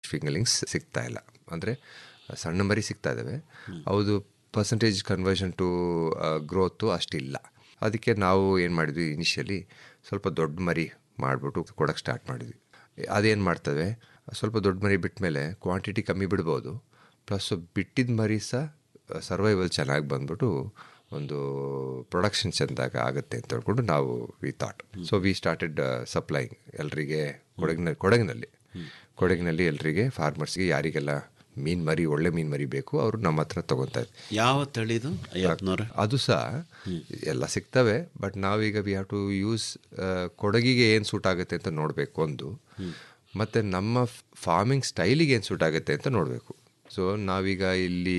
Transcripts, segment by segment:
ಫಿಂಗಲಿಂಗ್ಸ್ ಸಿಗ್ತಾ ಇಲ್ಲ ಅಂದರೆ ಸಣ್ಣ ಮರಿ ಸಿಗ್ತಾ ಇದ್ದಾವೆ ಹೌದು ಪರ್ಸಂಟೇಜ್ ಕನ್ವರ್ಷನ್ ಟು ಗ್ರೋತು ಅಷ್ಟಿಲ್ಲ ಅದಕ್ಕೆ ನಾವು ಏನು ಮಾಡಿದ್ವಿ ಇನಿಷಿಯಲಿ ಸ್ವಲ್ಪ ದೊಡ್ಡ ಮರಿ ಮಾಡಿಬಿಟ್ಟು ಕೊಡೋಕ್ಕೆ ಸ್ಟಾರ್ಟ್ ಮಾಡಿದ್ವಿ ಅದೇನು ಮಾಡ್ತವೆ ಸ್ವಲ್ಪ ದೊಡ್ಡ ಮರಿ ಬಿಟ್ಟ ಮೇಲೆ ಕ್ವಾಂಟಿಟಿ ಕಮ್ಮಿ ಬಿಡ್ಬೋದು ಪ್ಲಸ್ ಬಿಟ್ಟಿದ್ದ ಮರಿ ಸಹ ಸರ್ವೈವಲ್ ಚೆನ್ನಾಗಿ ಬಂದ್ಬಿಟ್ಟು ಒಂದು ಪ್ರೊಡಕ್ಷನ್ ಚೆಂದಾಗ ಆಗುತ್ತೆ ಅಂತ ಹೇಳ್ಕೊಂಡು ನಾವು we thought so we started supplying ಎಲ್ರಿಗೆ ಕೊಡಗಿನ ಕೊಡಗಿನಲ್ಲಿ ಕೊಡಗಿನಲ್ಲಿ ಎಲ್ರಿಗೆ ಫಾರ್ಮರ್ಸ್ಗೆ ಯಾರಿಗೆಲ್ಲ ಮೀನು ಮರಿ ಒಳ್ಳೆ ಮೀನು ಮರಿ ಬೇಕು ಅವರು ನಮ್ಮ ಹತ್ರ ತೊಗೊತಾ ಇದ್ರು ಯಾವ ತಳಿದು ಐವತ್ನೂರ ಅದು ಸಹ ಎಲ್ಲ ಸಿಗ್ತವೆ ಬಟ್ ನಾವೀಗ ವಿ ಹ್ಯಾವ್ ಟು ಯೂಸ್ ಕೊಡಗಿಗೆ ಏನು ಸೂಟ್ ಆಗುತ್ತೆ ಅಂತ ನೋಡಬೇಕು ಒಂದು ಮತ್ತು ನಮ್ಮ ಫಾರ್ಮಿಂಗ್ ಸ್ಟೈಲಿಗೆ ಏನು ಸೂಟ್ ಆಗುತ್ತೆ ಅಂತ ನೋಡಬೇಕು ಸೊ ನಾವೀಗ ಇಲ್ಲಿ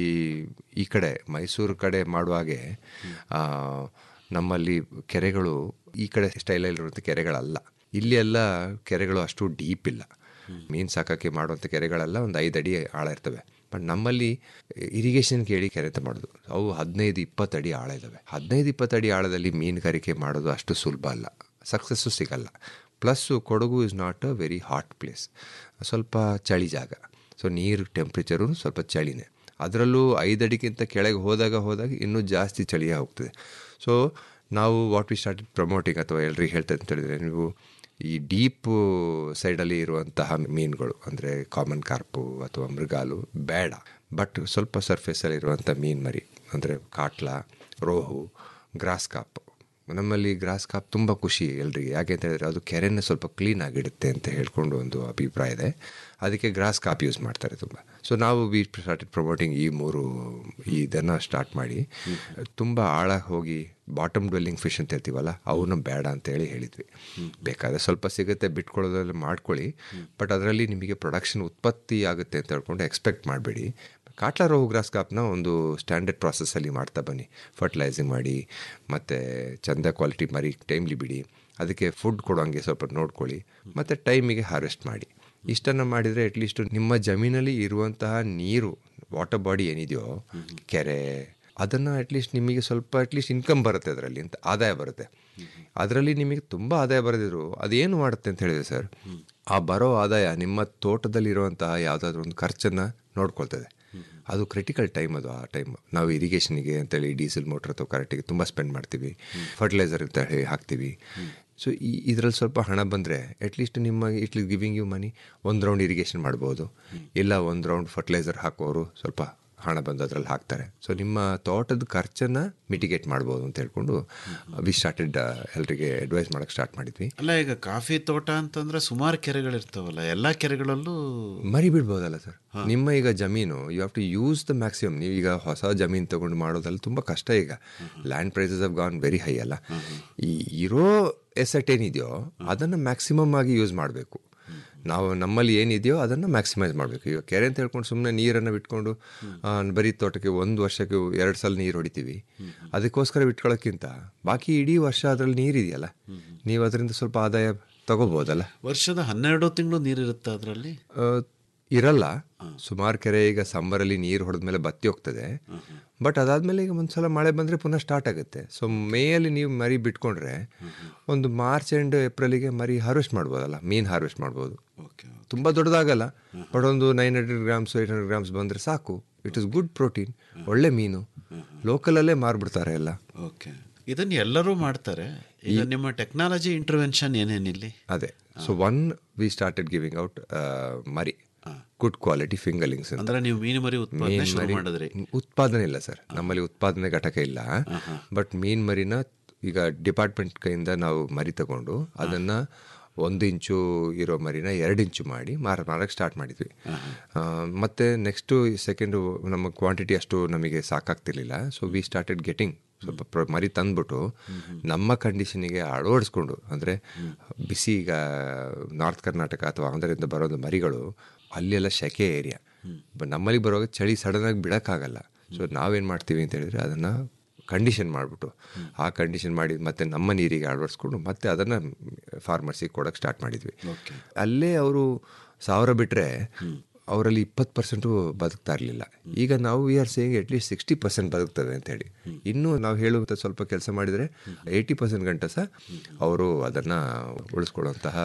ಈ ಕಡೆ ಮೈಸೂರು ಕಡೆ ಮಾಡುವಾಗೆ ಆ, ನಮ್ಮಲ್ಲಿ ಕೆರೆಗಳು ಈ ಕಡೆ ಸ್ಟೈಲಲ್ಲಿರುವಂಥ ಕೆರೆಗಳಲ್ಲ ಇಲ್ಲಿ ಎಲ್ಲ ಕೆರೆಗಳು ಅಷ್ಟು ಡೀಪ್ ಇಲ್ಲ ಮೀನು ಸಾಕಕ್ಕೆ ಮಾಡುವಂಥ ಕೆರೆಗಳೆಲ್ಲ ಒಂದು ಐದು ಅಡಿ ಆಳ ಇರ್ತವೆ ಬಟ್ ನಮ್ಮಲ್ಲಿ ಇರಿಗೇಷನ್ ಕೇಳಿ ಕೆರೆ ಅಂತ ಮಾಡೋದು ಅವು ಹದಿನೈದು ಇಪ್ಪತ್ತು ಅಡಿ ಆಳ ಇದ್ದಾವೆ ಹದಿನೈದು ಇಪ್ಪತ್ತು ಅಡಿ ಆಳದಲ್ಲಿ ಮೀನುಗಾರಿಕೆ ಮಾಡೋದು ಅಷ್ಟು ಸುಲಭ ಅಲ್ಲ ಸಕ್ಸಸ್ಸು ಸಿಗಲ್ಲ plus Kodagu is not a very hot place ಸ್ವಲ್ಪ ಚಳಿ ಜಾಗ ಸೊ ನೀರು ಟೆಂಪ್ರೇಚರು ಸ್ವಲ್ಪ ಚಳಿನೇ ಅದರಲ್ಲೂ ಐದು ಅಡಿಗಿಂತ ಕೆಳಗೆ ಹೋದಾಗ ಹೋದಾಗ ಇನ್ನೂ ಜಾಸ್ತಿ ಚಳಿಯೇ ಹೋಗ್ತದೆ ಸೊ ನಾವು ವಾಟ್ ವಿ ಸ್ಟಾರ್ಟ್ ಪ್ರಮೋಟಿಂಗ್ ಅಥವಾ ಎಲ್ರಿಗೆ ಹೇಳ್ತಾ ಅಂತ ಹೇಳಿದ್ರೆ ನೀವು ಈ ಡೀಪ್ ಸೈಡಲ್ಲಿ ಇರುವಂತಹ ಮೀನುಗಳು ಅಂದರೆ ಕಾಮನ್ ಕಾರ್ಪು ಅಥವಾ ಮೃಗಾಲು ಬೇಡ ಬಟ್ ಸ್ವಲ್ಪ ಸರ್ಫೇಸಲ್ಲಿ ಇರುವಂಥ ಮೀನು ಮರಿ ಅಂದರೆ ಕಾಟ್ಲ ರೋಹು ಗ್ರಾಸ್ ಕಾಪ್ ನಮ್ಮಲ್ಲಿ ಗ್ರಾಸ್ ಕಾಪ್ ತುಂಬ ಖುಷಿ ಎಲ್ರಿಗೆ ಯಾಕೆ ಅಂತ ಹೇಳಿದ್ರೆ ಅದು ಕೆರೆನ ಸ್ವಲ್ಪ ಕ್ಲೀನ್ ಆಗಿಡುತ್ತೆ ಅಂತ ಹೇಳ್ಕೊಂಡು ಒಂದು ಅಭಿಪ್ರಾಯ ಇದೆ ಅದಕ್ಕೆ ಗ್ರಾಸ್ ಕಾಪ್ ಯೂಸ್ ಮಾಡ್ತಾರೆ ತುಂಬ ಸೊ ನಾವು ವಿ ಸ್ಟಾರ್ಟೆಡ್ ಪ್ರಮೋಟಿಂಗ್ ಈ ಮೂರು ಇದನ್ನು ಸ್ಟಾರ್ಟ್ ಮಾಡಿ ತುಂಬ ಆಳ ಹೋಗಿ ಬಾಟಮ್ ಡ್ವೆಲ್ಲಿಂಗ್ ಫಿಶ್ ಅಂತ ಹೇಳ್ತೀವಲ್ಲ ಅವನ್ನ ಬೇಡ ಅಂತೇಳಿ ಹೇಳಿದ್ವಿ ಬೇಕಾದ್ರೆ ಸ್ವಲ್ಪ ಸಿಗುತ್ತೆ ಬಿಟ್ಕೊಳ್ಳೋದ್ರಲ್ಲಿ ಮಾಡ್ಕೊಳ್ಳಿ ಬಟ್ ಅದರಲ್ಲಿ ನಿಮಗೆ ಪ್ರೊಡಕ್ಷನ್ ಉತ್ಪತ್ತಿ ಆಗುತ್ತೆ ಅಂತ ಹೇಳ್ಕೊಂಡು ಎಕ್ಸ್ಪೆಕ್ಟ್ ಮಾಡಬೇಡಿ ಕಾಟ್ಲಾ ರೋಹು ಗ್ರಾಸ್ ಕಾಪ್ನ ಒಂದು ಸ್ಟ್ಯಾಂಡರ್ಡ್ ಪ್ರಾಸೆಸ್ಸಲ್ಲಿ ಮಾಡ್ತಾ ಬನ್ನಿ ಫರ್ಟಿಲೈಸಿಂಗ್ ಮಾಡಿ ಮತ್ತು ಚಂದ ಕ್ವಾಲಿಟಿ ಮರಿ ಟೈಮ್ಲಿ ಬಿಡಿ ಅದಕ್ಕೆ ಫುಡ್ ಕೊಡೋಂಗೆ ಸ್ವಲ್ಪ ನೋಡ್ಕೊಳ್ಳಿ ಮತ್ತು ಟೈಮಿಗೆ ಹಾರ್ವೆಸ್ಟ್ ಮಾಡಿ ಇಷ್ಟನ್ನು ಮಾಡಿದರೆ ಅಟ್ಲೀಸ್ಟ್ ನಿಮ್ಮ ಜಮೀನಲ್ಲಿ ಇರುವಂತಹ ನೀರು ವಾಟರ್ ಬಾಡಿ ಏನಿದೆಯೋ ಕೆರೆ ಅದನ್ನು ಅಟ್ಲೀಸ್ಟ್ ನಿಮಗೆ ಸ್ವಲ್ಪ ಅಟ್ಲೀಸ್ಟ್ ಇನ್ಕಮ್ ಬರುತ್ತೆ ಅದರಲ್ಲಿ ಅಂತ ಆದಾಯ ಬರುತ್ತೆ ಅದರಲ್ಲಿ ನಿಮಗೆ ತುಂಬ ಆದಾಯ ಬರೆದಿದ್ರು ಅದೇನು ಮಾಡುತ್ತೆ ಅಂತ ಹೇಳಿದ್ರೆ ಸರ್ ಆ ಬರೋ ಆದಾಯ ನಿಮ್ಮ ತೋಟದಲ್ಲಿರುವಂತಹ ಯಾವುದಾದ್ರೂ ಒಂದು ಖರ್ಚನ್ನು ನೋಡ್ಕೊಳ್ತದೆ ಅದು ಕ್ರಿಟಿಕಲ್ ಟೈಮ್ ಅದು ಆ ಟೈಮ್ ನಾವು ಇರಿಗೇಷನಿಗೆ ಅಂತೇಳಿ ಡೀಸೆಲ್ ಮೋಟ್ರ್ ಅಥವಾ ಕರೆಕ್ಟಿಗೆ ತುಂಬ ಸ್ಪೆಂಡ್ ಮಾಡ್ತೀವಿ ಫರ್ಟಿಲೈಸರ್ ಅಂತ ಹೇಳಿ ಹಾಕ್ತೀವಿ ಸೊ ಈ ಇದರಲ್ಲಿ ಸ್ವಲ್ಪ ಹಣ ಬಂದರೆ ಅಟ್ಲೀಸ್ಟ್ ನಿಮ್ಮ ಇಟ್ ಗಿವಿಂಗ್ ಯು ಮನಿ ಒಂದು ರೌಂಡ್ ಇರಿಗೇಷನ್ ಮಾಡ್ಬೋದು ಇಲ್ಲ ಒಂದು ರೌಂಡ್ ಫರ್ಟಿಲೈಸರ್ ಹಾಕೋರು ಸ್ವಲ್ಪ ಹಣ ಬಂದು ಅದರಲ್ಲಿ ಹಾಕ್ತಾರೆ ಸೊ ನಿಮ್ಮ ತೋಟದ ಖರ್ಚನ್ನು ಮಿಟಿಗೇಟ್ ಮಾಡ್ಬೋದು ಅಂತ ಹೇಳ್ಕೊಂಡು ವಿ ಸ್ಟಾರ್ಟೆಡ್ ಎಲ್ರಿಗೆ ಅಡ್ವೈಸ್ ಮಾಡೋಕ್ಕೆ ಸ್ಟಾರ್ಟ್ ಮಾಡಿದ್ವಿ ಅಲ್ಲ ಈಗ ಕಾಫಿ ತೋಟ ಅಂತಂದ್ರೆ ಸುಮಾರು ಕೆರೆಗಳಿರ್ತಾವಲ್ಲ ಎಲ್ಲ ಕೆರೆಗಳಲ್ಲೂ ಮರಿ ಬಿಡ್ಬೋದಲ್ಲ ಸರ್ ನಿಮ್ಮ ಈಗ ಜಮೀನು you have to use the maximum ನೀವು ಈಗ ಹೊಸ ಜಮೀನು ತಗೊಂಡು ಮಾಡೋದ್ರಲ್ಲಿ ತುಂಬ ಕಷ್ಟ ಈಗ land prices of gone very high ಅಲ್ಲ ಈ ಇರೋ ಎಸೆಟ್ ಏನಿದೆಯೋ ಅದನ್ನು ಮ್ಯಾಕ್ಸಿಮಮ್ ಆಗಿ ಯೂಸ್ ಮಾಡಬೇಕು ನಾವು ನಮ್ಮಲ್ಲಿ ಏನಿದೆಯೋ ಅದನ್ನು ಮ್ಯಾಕ್ಸಿಮೈಸ್ ಮಾಡಬೇಕು ಈಗ ಕೆರೆ ಅಂತ ಹೇಳ್ಕೊಂಡು ಸುಮ್ಮನೆ ನೀರನ್ನು ಬಿಟ್ಕೊಂಡು ಆ, ಬರೀ ತೋಟಕ್ಕೆ ಒಂದು ವರ್ಷಕ್ಕೆ ಎರಡು ಸಲ ನೀರು ಹೊಡಿತೀವಿ ಅದಕ್ಕೋಸ್ಕರ ಬಿಟ್ಕೊಳ್ಳೋಕ್ಕಿಂತ ಬಾಕಿ ಇಡೀ ವರ್ಷ ಅದರಲ್ಲಿ ನೀರಿದೆಯಲ್ಲ ನೀವು ಅದರಿಂದ ಸ್ವಲ್ಪ ಆದಾಯ ತಗೋಬೋದಲ್ಲ ವರ್ಷದ ಹನ್ನೆರಡು ತಿಂಗಳು ನೀರಿರುತ್ತೆ ಅದರಲ್ಲಿ ಆ, ಇರಲ್ಲ ಸುಮಾರು ಕೆರೆ ಈಗ ಸಮ್ಮರಲ್ಲಿ ನೀರು ಹೊಡೆದ್ಮೇಲೆ ಬತ್ತಿ ಹೋಗ್ತದೆ ಬಟ್ ಅದಾದ್ಮೇಲೆ ಈಗ ಒಂದ್ಸಲ ಮಳೆ ಬಂದರೆ ಪುನಃ ಸ್ಟಾರ್ಟ್ ಆಗುತ್ತೆ ಸೊ ಮೇಯಲ್ಲಿ ನೀವು ಮರಿ ಬಿಟ್ಕೊಂಡ್ರೆ ಒಂದು ಮಾರ್ಚ್ ಆ್ಯಂಡ್ ಏಪ್ರಿಲಿಗೆ ಮರಿ ಹಾರ್ವೆಸ್ಟ್ ಮಾಡ್ಬೋದಲ್ಲ ಮೀನು ಹಾರ್ವೆಸ್ಟ್ ಮಾಡ್ಬೋದು ಓಕೆ ತುಂಬ ದೊಡ್ಡದಾಗಲ್ಲ ಬಟ್ ಒಂದು nine hundred grams eight hundred grams ಬಂದರೆ ಸಾಕು ಇಟ್ ಇಸ್ ಗುಡ್ ಪ್ರೋಟೀನ್ ಒಳ್ಳೆ ಮೀನು ಲೋಕಲಲ್ಲೇ ಮಾರ್ಬಿಡ್ತಾರೆ ಎಲ್ಲ ಓಕೆ ಇದನ್ನು ಎಲ್ಲರೂ ಮಾಡ್ತಾರೆ ಈಗ ನಿಮ್ಮ ಟೆಕ್ನಾಲಜಿ ಇಂಟರ್ವೆನ್ಷನ್ ಏನೇನಿಲ್ಲಿ ಅದೇ so one we started giving out ಮರಿ ಗುಡ್ ಕ್ವಾಲಿಟಿ ಫಿಂಗಲಿಂಗ್ಸ್ ಅಂತ ಅಂದ್ರೆ ನೀವು ಮೀನು ಮರಿ ಉತ್ಪಾದನೆ ಮೀನ್ ಶುರು ಮರಿ- ಮಾಡಿದ್ರಿ ಉತ್ಪಾದನೆ ಇಲ್ಲ ಸರ್ ನಮ್ಮಲ್ಲಿ ಉತ್ಪಾದನೆ ಘಟಕ ಇಲ್ಲ ಬಟ್ ಮೀನ್ ಮರಿನ ಈಗ ಡಿಪಾರ್ಟ್ಮೆಂಟ್ ಕೈಯಿಂದ ನಾವು ಮರಿ ತಗೊಂಡು ಅದನ್ನ ಒಂದು ಇಂಚು ಇರೋ ಮರಿನ ಎರಡು ಇಂಚು ಮಾಡಿ ಮಾರ ಮಾರಕ್ಕೆ ಸ್ಟಾರ್ಟ್ ಮಾಡಿದ್ವಿ ಆ, ಮತ್ತೆ ನೆಕ್ಸ್ಟು ಸೆಕೆಂಡು ನಮ್ಮ ಕ್ವಾಂಟಿಟಿ ಅಷ್ಟು ನಮಗೆ ಸಾಕಾಗ್ತಿರ್ಲಿಲ್ಲ ಸೊ ವಿ ಸ್ಟಾರ್ಟೆಡ್ ಗೆಟಿಂಗ್ ಸ್ವಲ್ಪ ಪ್ರ ಮರಿ ತಂದ್ಬಿಟ್ಟು ನಮ್ಮ ಕಂಡೀಷನಿಗೆ ಅಳವಡಿಸ್ಕೊಂಡು ಅಂದರೆ ಬಿಸಿ ಈಗ ನಾರ್ತ್ ಕರ್ನಾಟಕ ಅಥವಾ ಆಂಧ್ರದಿಂದ ಬರೋದು ಮರಿಗಳು ಅಲ್ಲೆಲ್ಲ ಸೆಕೆ ಏರಿಯಾ ನಮ್ಮಲ್ಲಿ ಬರುವಾಗ ಚಳಿ ಸಡನ್ನಾಗಿ ಬಿಡೋಕ್ಕಾಗಲ್ಲ ಸೊ ನಾವೇನು ಮಾಡ್ತೀವಿ ಅಂತ ಹೇಳಿದ್ರೆ ಅದನ್ನು ಕಂಡೀಷನ್ ಮಾಡಿಬಿಟ್ಟು ಆ ಕಂಡೀಷನ್ ಮಾಡಿ ಮತ್ತೆ ನಮ್ಮ ನೀರಿಗೆ ಅಳವಡಿಸ್ಕೊಂಡು ಮತ್ತೆ ಅದನ್ನು ಫಾರ್ಮರ್ಸಿಗೆ ಕೊಡೋಕ್ಕೆ ಸ್ಟಾರ್ಟ್ ಮಾಡಿದ್ವಿ ಅಲ್ಲೇ ಅವರು ಸಾವಿರ ಬಿಟ್ಟರೆ ಅವರಲ್ಲಿ ಇಪ್ಪತ್ತು ಪರ್ಸೆಂಟು ಬದುಕ್ತಾ ಇರಲಿಲ್ಲ ಈಗ ನಾವು we are saying at least sixty percent ಬದುಕ್ತದೆ ಅಂತ ಹೇಳಿ ಇನ್ನೂ ನಾವು ಹೇಳುವಂಥ ಸ್ವಲ್ಪ ಕೆಲಸ ಮಾಡಿದರೆ ಏಯ್ಟಿ ಪರ್ಸೆಂಟ್ ಗಂಟ ಸಹ ಅವರು ಅದನ್ನು ಉಳಿಸ್ಕೊಳ್ಳುವಂತಹ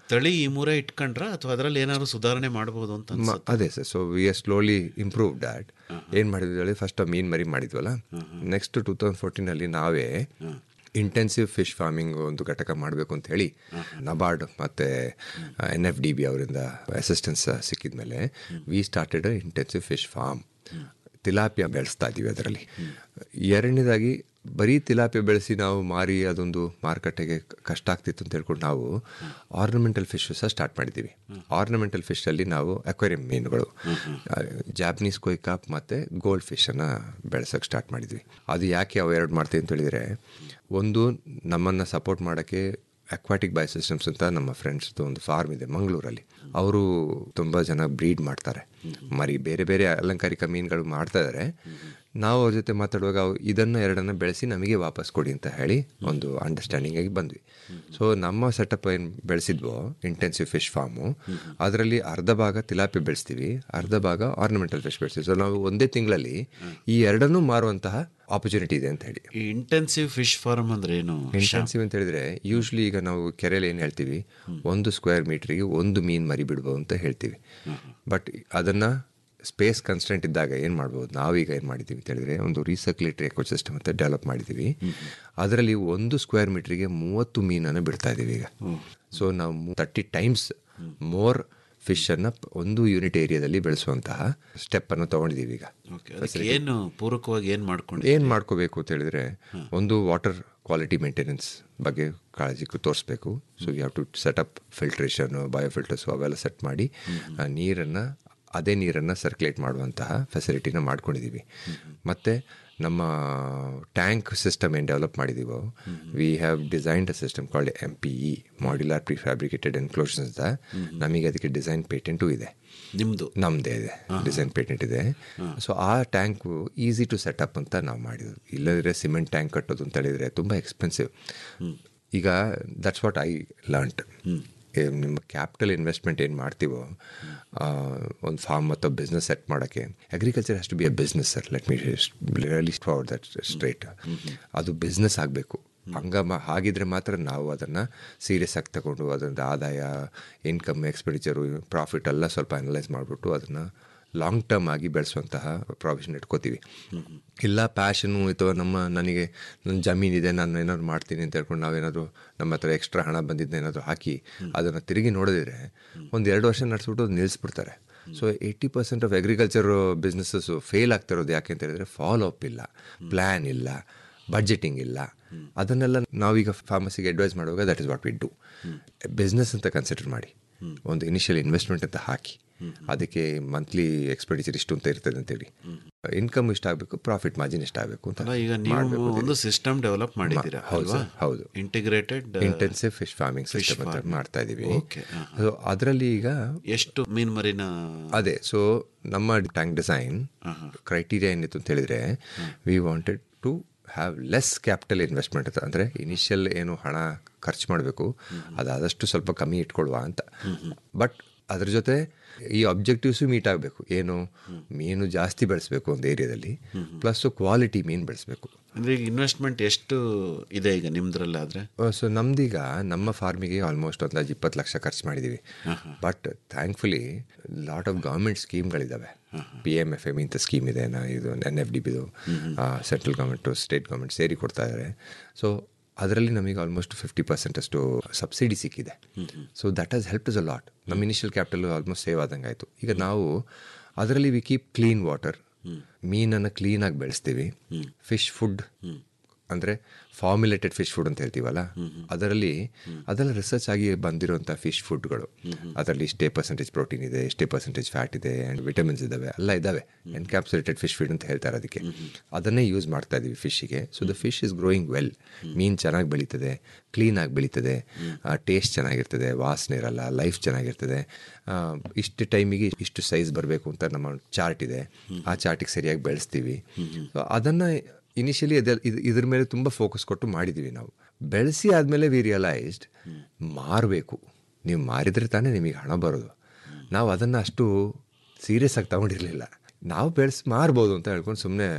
ತಳಿ ಈ ಮೂರೇ ಇಟ್ಕೊಂಡ್ರ ಅಥವಾ ಅದರಲ್ಲಿ ಏನಾದ್ರು ಸುಧಾರಣೆ ಮಾಡಬಹುದು ಅಂತ ಮ- ಅನ್ಸುತ್ತೆ ಅದೇ sir so we are slowly improve that ಏನು ಮಾಡಿದ್ವಿ ಹೇಳಿ ಫಸ್ಟ್ ಮೀನು ಮರಿ ಮಾಡಿದ್ವಲ್ಲ ನೆಕ್ಸ್ಟ್ ಟೂ ತೌಸಂಡ್ ಫೋರ್ಟೀನಲ್ಲಿ ನಾವೇ ಇಂಟೆನ್ಸಿವ್ ಫಿಶ್ ಫಾರ್ಮಿಂಗ್ ಒಂದು ಘಟಕ ಮಾಡಬೇಕು ಅಂತ ಹೇಳಿ ನಬಾರ್ಡ್ ಮತ್ತು ಎನ್ ಎಫ್ ಡಿ ಬಿ ಅವರಿಂದ ಅಸಿಸ್ಟೆನ್ಸ್ ಸಿಕ್ಕಿದ ಮೇಲೆ we started intensive fish farm tilapia ಬೆಳೆಸ್ತಾ ಇದ್ದೀವಿ ಅದರಲ್ಲಿ ಎರಡನೇದಾಗಿ ಬರೀ ತಿಲಾಪಿಯ ಬೆಳೆಸಿ ನಾವು ಮಾರಿ ಅದೊಂದು ಮಾರುಕಟ್ಟೆಗೆ ಕ- ಕಷ್ಟ ಆಗ್ತಿತ್ತು ಅಂತ ಹೇಳ್ಕೊಂಡು ನಾವು ಆರ್ನಮೆಂಟಲ್ ಫಿಶ್ ಸಹ ಸ್ಟಾರ್ಟ್ ಮಾಡಿದ್ದೀವಿ ಆರ್ನಮೆಂಟಲ್ ಫಿಶಲ್ಲಿ ನಾವು ಅಕ್ವೇರಿಯಂ ಮೀನುಗಳು ಜಾಪನೀಸ್ ಕೊಯ್ಕಾಪ್ ಮತ್ತು ಗೋಲ್ಡ್ ಫಿಶನ್ನು ಬೆಳೆಸೋಕೆ ಸ್ಟಾರ್ಟ್ ಮಾಡಿದ್ವಿ ಅದು ಯಾಕೆ ಅವು ಎರಡು ಮಾಡ್ತೀವಿ ಅಂತ ಹೇಳಿದರೆ ಒಂದು ನಮ್ಮನ್ನು ಸಪೋರ್ಟ್ ಮಾಡೋಕ್ಕೆ ಅಕ್ವಾಟಿಕ್ ಬೈ ಸಿಸ್ಟಮ್ಸ್ ಅಂತ ನಮ್ಮ ಫ್ರೆಂಡ್ಸ್ದು ಒಂದು ಫಾರ್ಮ್ ಇದೆ ಮಂಗಳೂರಲ್ಲಿ ಅವರು ತುಂಬ ಜನ ಬ್ರೀಡ್ ಮಾಡ್ತಾರೆ ಮರಿ ಬೇರೆ ಬೇರೆ ಅಲಂಕಾರಿಕ ಮೀನುಗಳು ಮಾಡ್ತಾ ಇದ್ದಾರೆ ನಾವು ಅವ್ರ ಜೊತೆ ಮಾತಾಡುವಾಗ ಅವು ಇದನ್ನು ಎರಡನ್ನು ಬೆಳೆಸಿ ನಮಗೆ ವಾಪಸ್ ಕೊಡಿ ಅಂತ ಹೇಳಿ ಒಂದು ಅಂಡರ್ಸ್ಟ್ಯಾಂಡಿಂಗ್ ಆಗಿ ಬಂದ್ವಿ ಸೊ ನಮ್ಮ ಸೆಟಪ್ ಏನು ಬೆಳೆಸಿದ್ವೋ ಇಂಟೆನ್ಸಿವ್ ಫಿಶ್ ಫಾರ್ಮು ಅದರಲ್ಲಿ ಅರ್ಧ ಭಾಗ ತಿಲಾಪಿ ಬೆಳೆಸ್ತೀವಿ ಅರ್ಧ ಭಾಗ ಆರ್ನಮೆಂಟಲ್ ಫಿಶ್ ಬೆಳೆಸ್ತೀವಿ ಸೊ ನಾವು ಒಂದೇ ತಿಂಗಳಲ್ಲಿ ಈ ಎರಡನ್ನೂ ಮಾರುವಂತಹ ಆಪರ್ಚುನಿಟಿ ಇದೆ ಅಂತ ಹೇಳಿ ಈ ಇಂಟೆನ್ಸಿವ್ ಫಿಶ್ ಫಾರ್ಮ್ ಅಂದ್ರೆ ಏನು ಇಂಟೆನ್ಸಿವ್ ಅಂತ ಹೇಳಿದ್ರೆ ಯೂಶ್ವಲಿ ಈಗ ನಾವು ಕೆರೆಯಲ್ಲಿ ಏನು ಹೇಳ್ತೀವಿ ಒಂದು ಸ್ಕ್ವೇರ್ ಮೀಟ್ರಿಗೆ ಒಂದು ಮೀನು ಮರಿ ಬಿಡ್ಬೋದು ಅಂತ ಹೇಳ್ತೀವಿ ಬಟ್ ಅದನ್ನು ಸ್ಪೇಸ್ ಕನ್ಸ್ಟೆಂಟ್ ಇದ್ದಾಗ ಏನು ಮಾಡ್ಬೋದು ನಾವೀಗ ಏನು ಮಾಡಿದ್ದೀವಿ ಅಂತ ಹೇಳಿದ್ರೆ ಒಂದು ರೀಸರ್ಕ್ಯುಲೇಟರಿ ಎಕೋಸಿಸ್ಟಮ್ ಅಂತ ಡೆವಲಪ್ ಮಾಡಿದ್ದೀವಿ ಅದರಲ್ಲಿ ಒಂದು ಸ್ಕ್ವೇರ್ ಮೀಟ್ರಿಗೆ ಮೂವತ್ತು ಮೀನನ್ನು ಬಿಡ್ತಾ ಇದ್ದೀವಿ ಈಗ ಸೊ ನಾವು ತರ್ಟಿ ಟೈಮ್ಸ್ ಮೋರ್ ಫಿಶನ್ನು ಒಂದು ಯೂನಿಟ್ ಏರಿಯಾದಲ್ಲಿ ಬೆಳೆಸುವಂತಹ ಸ್ಟೆಪ್ಪನ್ನು ತೊಗೊಂಡಿದ್ದೀವಿ ಈಗ ಓಕೆ ಅದಕ್ಕೆ ಏನು ಪೂರಕವಾಗಿ ಏನು ಮಾಡ್ಕೊಂಡು ಏನು ಮಾಡ್ಕೋಬೇಕು ಅಂತ ಹೇಳಿದ್ರೆ ಒಂದು ವಾಟರ್ ಕ್ವಾಲಿಟಿ ಮೇಂಟೆನೆನ್ಸ್ ಬಗ್ಗೆ ಕಾಳಜಿ ತೋರಿಸ್ಬೇಕು so you have to set up filtration biofilters ಅವೆಲ್ಲ ಸೆಟ್ ಮಾಡಿ ನೀರನ್ನು ಅದೇ ನೀರನ್ನು ಸರ್ಕ್ಯುಲೇಟ್ ಮಾಡುವಂತಹ ಫೆಸಿಲಿಟಿನ ಮಾಡ್ಕೊಂಡಿದ್ದೀವಿ ಮತ್ತು ನಮ್ಮ ಟ್ಯಾಂಕ್ ಸಿಸ್ಟಮ್ ಏನು ಡೆವಲಪ್ ಮಾಡಿದ್ದೀವೋ we have designed a system called M P E modular prefabricated enclosures ಅಂತ ನಮಗೆ ಅದಕ್ಕೆ ಡಿಸೈನ್ ಪೇಟೆಂಟು ಇದೆ ನಿಮ್ದು ನಮ್ಮದೇ ಇದೆ ಡಿಸೈನ್ ಪೇಟೆಂಟ್ ಇದೆ ಸೊ ಆ ಟ್ಯಾಂಕು ಈಸಿ ಟು ಸೆಟಪ್ ಅಂತ ನಾವು ಮಾಡಿದ್ವಿ ಇಲ್ಲದ್ರೆ ಸಿಮೆಂಟ್ ಟ್ಯಾಂಕ್ ಕಟ್ಟೋದು ಅಂತ ಹೇಳಿದರೆ ತುಂಬ ಎಕ್ಸ್ಪೆನ್ಸಿವ್ ಈಗ ದಟ್ಸ್ ವಾಟ್ ಐ ಲರ್ನ್ಟ್ ನಿಮ್ಮ ಕ್ಯಾಪಿಟಲ್ ಇನ್ವೆಸ್ಟ್ಮೆಂಟ್ ಏನು ಮಾಡ್ತೀವೋ ಒಂದು ಫಾರ್ಮ್ ಅಥವಾ ಬಿಸ್ನೆಸ್ ಸೆಟ್ ಮಾಡೋಕ್ಕೆ agriculture has to be a business sir let me really forward that straight ಅದು ಬಿಸ್ನೆಸ್ ಆಗಬೇಕು ಹಂಗ ಮಾ ಹಾಗಿದ್ರೆ ಮಾತ್ರ ನಾವು ಅದನ್ನು ಸೀರಿಯಸ್ ಆಗಿ ತಗೊಂಡು ಅದರಿಂದ ಆದಾಯ ಇನ್ಕಮ್ ಎಕ್ಸ್ಪೆಂಡಿಚರು ಪ್ರಾಫಿಟ್ ಎಲ್ಲ ಸ್ವಲ್ಪ ಅನಲೈಸ್ ಮಾಡಿಬಿಟ್ಟು ಅದನ್ನು ಲಾಂಗ್ ಟರ್ಮ್ ಆಗಿ ಬೆಳೆಸುವಂತಹ ಪ್ರಾವಿಷನ್ ಇಟ್ಕೋತೀವಿ ಇಲ್ಲ ಪ್ಯಾಷನು ಅಥವಾ ನಮ್ಮ ನನಗೆ ನನ್ನ ಜಮೀನಿದೆ ನಾನು ಏನಾದ್ರು ಮಾಡ್ತೀನಿ ಅಂತ ಹೇಳ್ಕೊಂಡು ನಾವೇನಾದರೂ ನಮ್ಮ ಹತ್ರ ಎಕ್ಸ್ಟ್ರಾ ಹಣ ಬಂದಿದ್ದ ಏನಾದರೂ ಹಾಕಿ ಅದನ್ನು ತಿರುಗಿ ನೋಡಿದ್ರೆ ಒಂದು ಎರಡು ವರ್ಷ ನಡೆಸ್ಬಿಟ್ಟು ಅದು ನಿಲ್ಲಿಸ್ಬಿಡ್ತಾರೆ so eighty percent of agriculture businesses fail ಆಗ್ತಿರೋದು ಯಾಕೆ ಅಂತ ಹೇಳಿದ್ರೆ ಫಾಲೋ ಅಪ್ ಇಲ್ಲ ಪ್ಲ್ಯಾನ್ ಇಲ್ಲ ಬಡ್ಜೆಟಿಂಗ್ ಇಲ್ಲ ಅದನ್ನೆಲ್ಲ ನಾವೀಗ ಫಾರ್ಮಸಿಗೆ ಅಡ್ವೈಸ್ ಮಾಡುವಾಗ that is what we do business ಅಂತ ಕನ್ಸಿಡರ್ ಮಾಡಿ ಒಂದು ಇನಿಷಿಯಲ್ ಇನ್ವೆಸ್ಟ್ಮೆಂಟ್ ಅಂತ ಹಾಕಿ ಅದಕ್ಕೆ ಮಂತ್ಲಿ ಎಕ್ಸ್ಪೆಂಡಿಚರ್ ಇಷ್ಟು ಅಂತ ಇರ್ತದೆ ಅಂತೇಳಿ ಇನ್ಕಮ್ ಇಷ್ಟ ಆಗಬೇಕು ಪ್ರಾಫಿಟ್ ಮಾರ್ಜಿನ್ ಇಷ್ಟ ಆಗಬೇಕು ಅಂತ ಅಲ್ಲ ಈಗ ನೀವು ಒಂದು ಸಿಸ್ಟಮ್ ಡೆವಲಪ್ ಮಾಡಿದ್ದೀರಾ ಹೌದು ಅಲ್ವಾ ಸರ್, ಹೌದು. Integrated intensive fish farming system ಅಂತ ಮಾಡ್ತಾ ಇದೀವಿ Okay, ಸೊ ಅದರಲ್ಲಿ ಈಗ ಎಷ್ಟು ಮೀನ್ ಮರಿನ ಅದೇ ಸೊ ನಮ್ಮ ಟ್ಯಾಂಕ್ ಡಿಸೈನ್ ಕ್ರೈಟೀರಿಯಾ ಏನಿತ್ತು ಅಂತ ಹೇಳಿದ್ರೆ V wanted to have less capital investment ಅಂತ ಅಂದರೆ ಇನಿಷಿಯಲ್ ಏನು ಹಣ ಖರ್ಚು ಮಾಡಬೇಕು ಅದಾದಷ್ಟು ಸ್ವಲ್ಪ ಕಮ್ಮಿ ಇಟ್ಕೊಳ್ಳುವ ಅಂತ ಬಟ್ ಅದ್ರ ಜೊತೆ ಈ ಅಬ್ಜೆಕ್ಟಿವ್ಸು ಮೀಟ್ ಆಗಬೇಕು ಏನು ಮೀನು ಜಾಸ್ತಿ ಬೆಳೆಸ್ಬೇಕು ಒಂದು ಏರಿಯಾದಲ್ಲಿ ಪ್ಲಸ್ ಕ್ವಾಲಿಟಿ ಮೀನು ಬೆಳೆಸ್ಬೇಕು ಅಂದ್ರೆ ಈಗ ಇನ್ವೆಸ್ಟ್ಮೆಂಟ್ ಎಷ್ಟು ಇದೆ ಈಗ ನಿಮ್ದ್ರಲ್ಲಾದ್ರೆ ಸೊ ನಮ್ದೀಗ ನಮ್ಮ ಫಾರ್ಮಿಗೆ ಆಲ್ಮೋಸ್ಟ್ ಒಂದು ಇಪ್ಪತ್ತು ಲಕ್ಷ ಖರ್ಚು ಮಾಡಿದ್ದೀವಿ but thankfully lot of government ಸ್ಕೀಮ್ಗಳಿದ್ದಾವೆ ಪಿ ಎಮ್ ಎಫ್ ಎಮ್ ಇಂಥ ಸ್ಕೀಮ್ ಇದೆ ನಾ ಇದು ಎನ್ ಎಫ್ ಡಿ ಬಿದು ಸೆಂಟ್ರಲ್ ಗೌರ್ಮೆಂಟು ಸ್ಟೇಟ್ ಗೌರ್ಮೆಂಟ್ ಸೇರಿ ಕೊಡ್ತಾ ಇದ್ದಾರೆ ಸೊ ಅದರಲ್ಲಿ ನಮಗೆ ಆಲ್ಮೋಸ್ಟ್ ಫಿಫ್ಟಿ ಪರ್ಸೆಂಟ್ ಅಷ್ಟು ಸಬ್ಸಿಡಿ ಸಿಕ್ಕಿದೆ so that has help is a lot ನಮ್ಮ ಇನಿಷಿಯಲ್ ಕ್ಯಾಪಿಟಲ್ ಆಲ್ಮೋಸ್ಟ್ ಸೇವ್ ಆದಂಗೆ ಆಯಿತು ಈಗ ನಾವು ಅದರಲ್ಲಿ ವಿ ಕೀಪ್ ಕ್ಲೀನ್ ವಾಟರ್ ಮೀನನ್ನು ಕ್ಲೀನಾಗಿ ಬೆಳೆಸ್ತೀವಿ ಫಿಶ್ ಫುಡ್ ಅಂದರೆ ಫಾರ್ಮ್ಯುಲೇಟೆಡ್ ಫಿಶ್ ಫುಡ್ ಅಂತ ಹೇಳ್ತೀವಲ್ಲ ಅದರಲ್ಲಿ ಅದೆಲ್ಲ ರಿಸರ್ಚ್ ಆಗಿ ಬಂದಿರುವಂಥ ಫಿಶ್ ಫುಡ್ಗಳು ಅದರಲ್ಲಿ ಇಷ್ಟೇ ಪರ್ಸೆಂಟೇಜ್ ಪ್ರೋಟೀನ್ ಇದೆ ಇಷ್ಟೇ ಪರ್ಸೆಂಟೇಜ್ ಫ್ಯಾಟ್ ಇದೆ ಆ್ಯಂಡ್ ವಿಟಮಿನ್ಸ್ ಇದ್ದಾವೆ ಎಲ್ಲ ಇದ್ದಾವೆ ಎನ್ಕ್ಯಾಪ್ಸುಲೇಟೆಡ್ ಫಿಶ್ ಫೀಡ್ ಅಂತ ಹೇಳ್ತಾರೆ ಅದಕ್ಕೆ ಅದನ್ನೇ ಯೂಸ್ ಮಾಡ್ತಾ ಇದ್ದೀವಿ ಫಿಶ್ಶಿಗೆ so the fish is growing well ಮೀನು ಚೆನ್ನಾಗಿ ಬೆಳೀತದೆ ಕ್ಲೀನಾಗಿ ಬೆಳೀತದೆ ಟೇಸ್ಟ್ ಚೆನ್ನಾಗಿರ್ತದೆ ವಾಸನೆ ಇರಲ್ಲ ಲೈಫ್ ಚೆನ್ನಾಗಿರ್ತದೆ ಆ, ಇಷ್ಟು ಟೈಮಿಗೆ ಇಷ್ಟು ಸೈಜ್ ಬರಬೇಕು ಅಂತ ನಮ್ಮ ಚಾರ್ಟ್ ಇದೆ ಆ ಚಾರ್ಟಿಗೆ ಸರಿಯಾಗಿ ಬೆಳೆಸ್ತೀವಿ ಸೊ ಅದನ್ನು ಇನಿಷಿಯಲಿ ಅದೇ ಇದು ಇದ್ರ ಮೇಲೆ ತುಂಬ ಫೋಕಸ್ ಕೊಟ್ಟು ಮಾಡಿದ್ದೀವಿ ನಾವು ಬೆಳೆಸಿ ಆದಮೇಲೆ ವಿ ರಿಯಲೈಸ್ಡ್ ಮಾರಬೇಕು ನೀವು ಮಾರಿದರೆ ತಾನೇ ನಿಮಗೆ ಹಣ ಬರೋದು ನಾವು ಅದನ್ನು ಅಷ್ಟು ಸೀರಿಯಸ್ ಆಗಿ ತಗೊಂಡಿರಲಿಲ್ಲ ನಾವು ಬೆಳೆಸಿ ಮಾರ್ಬೋದು ಅಂತ ಹೇಳ್ಕೊಂಡು ಸುಮ್ಮನೆ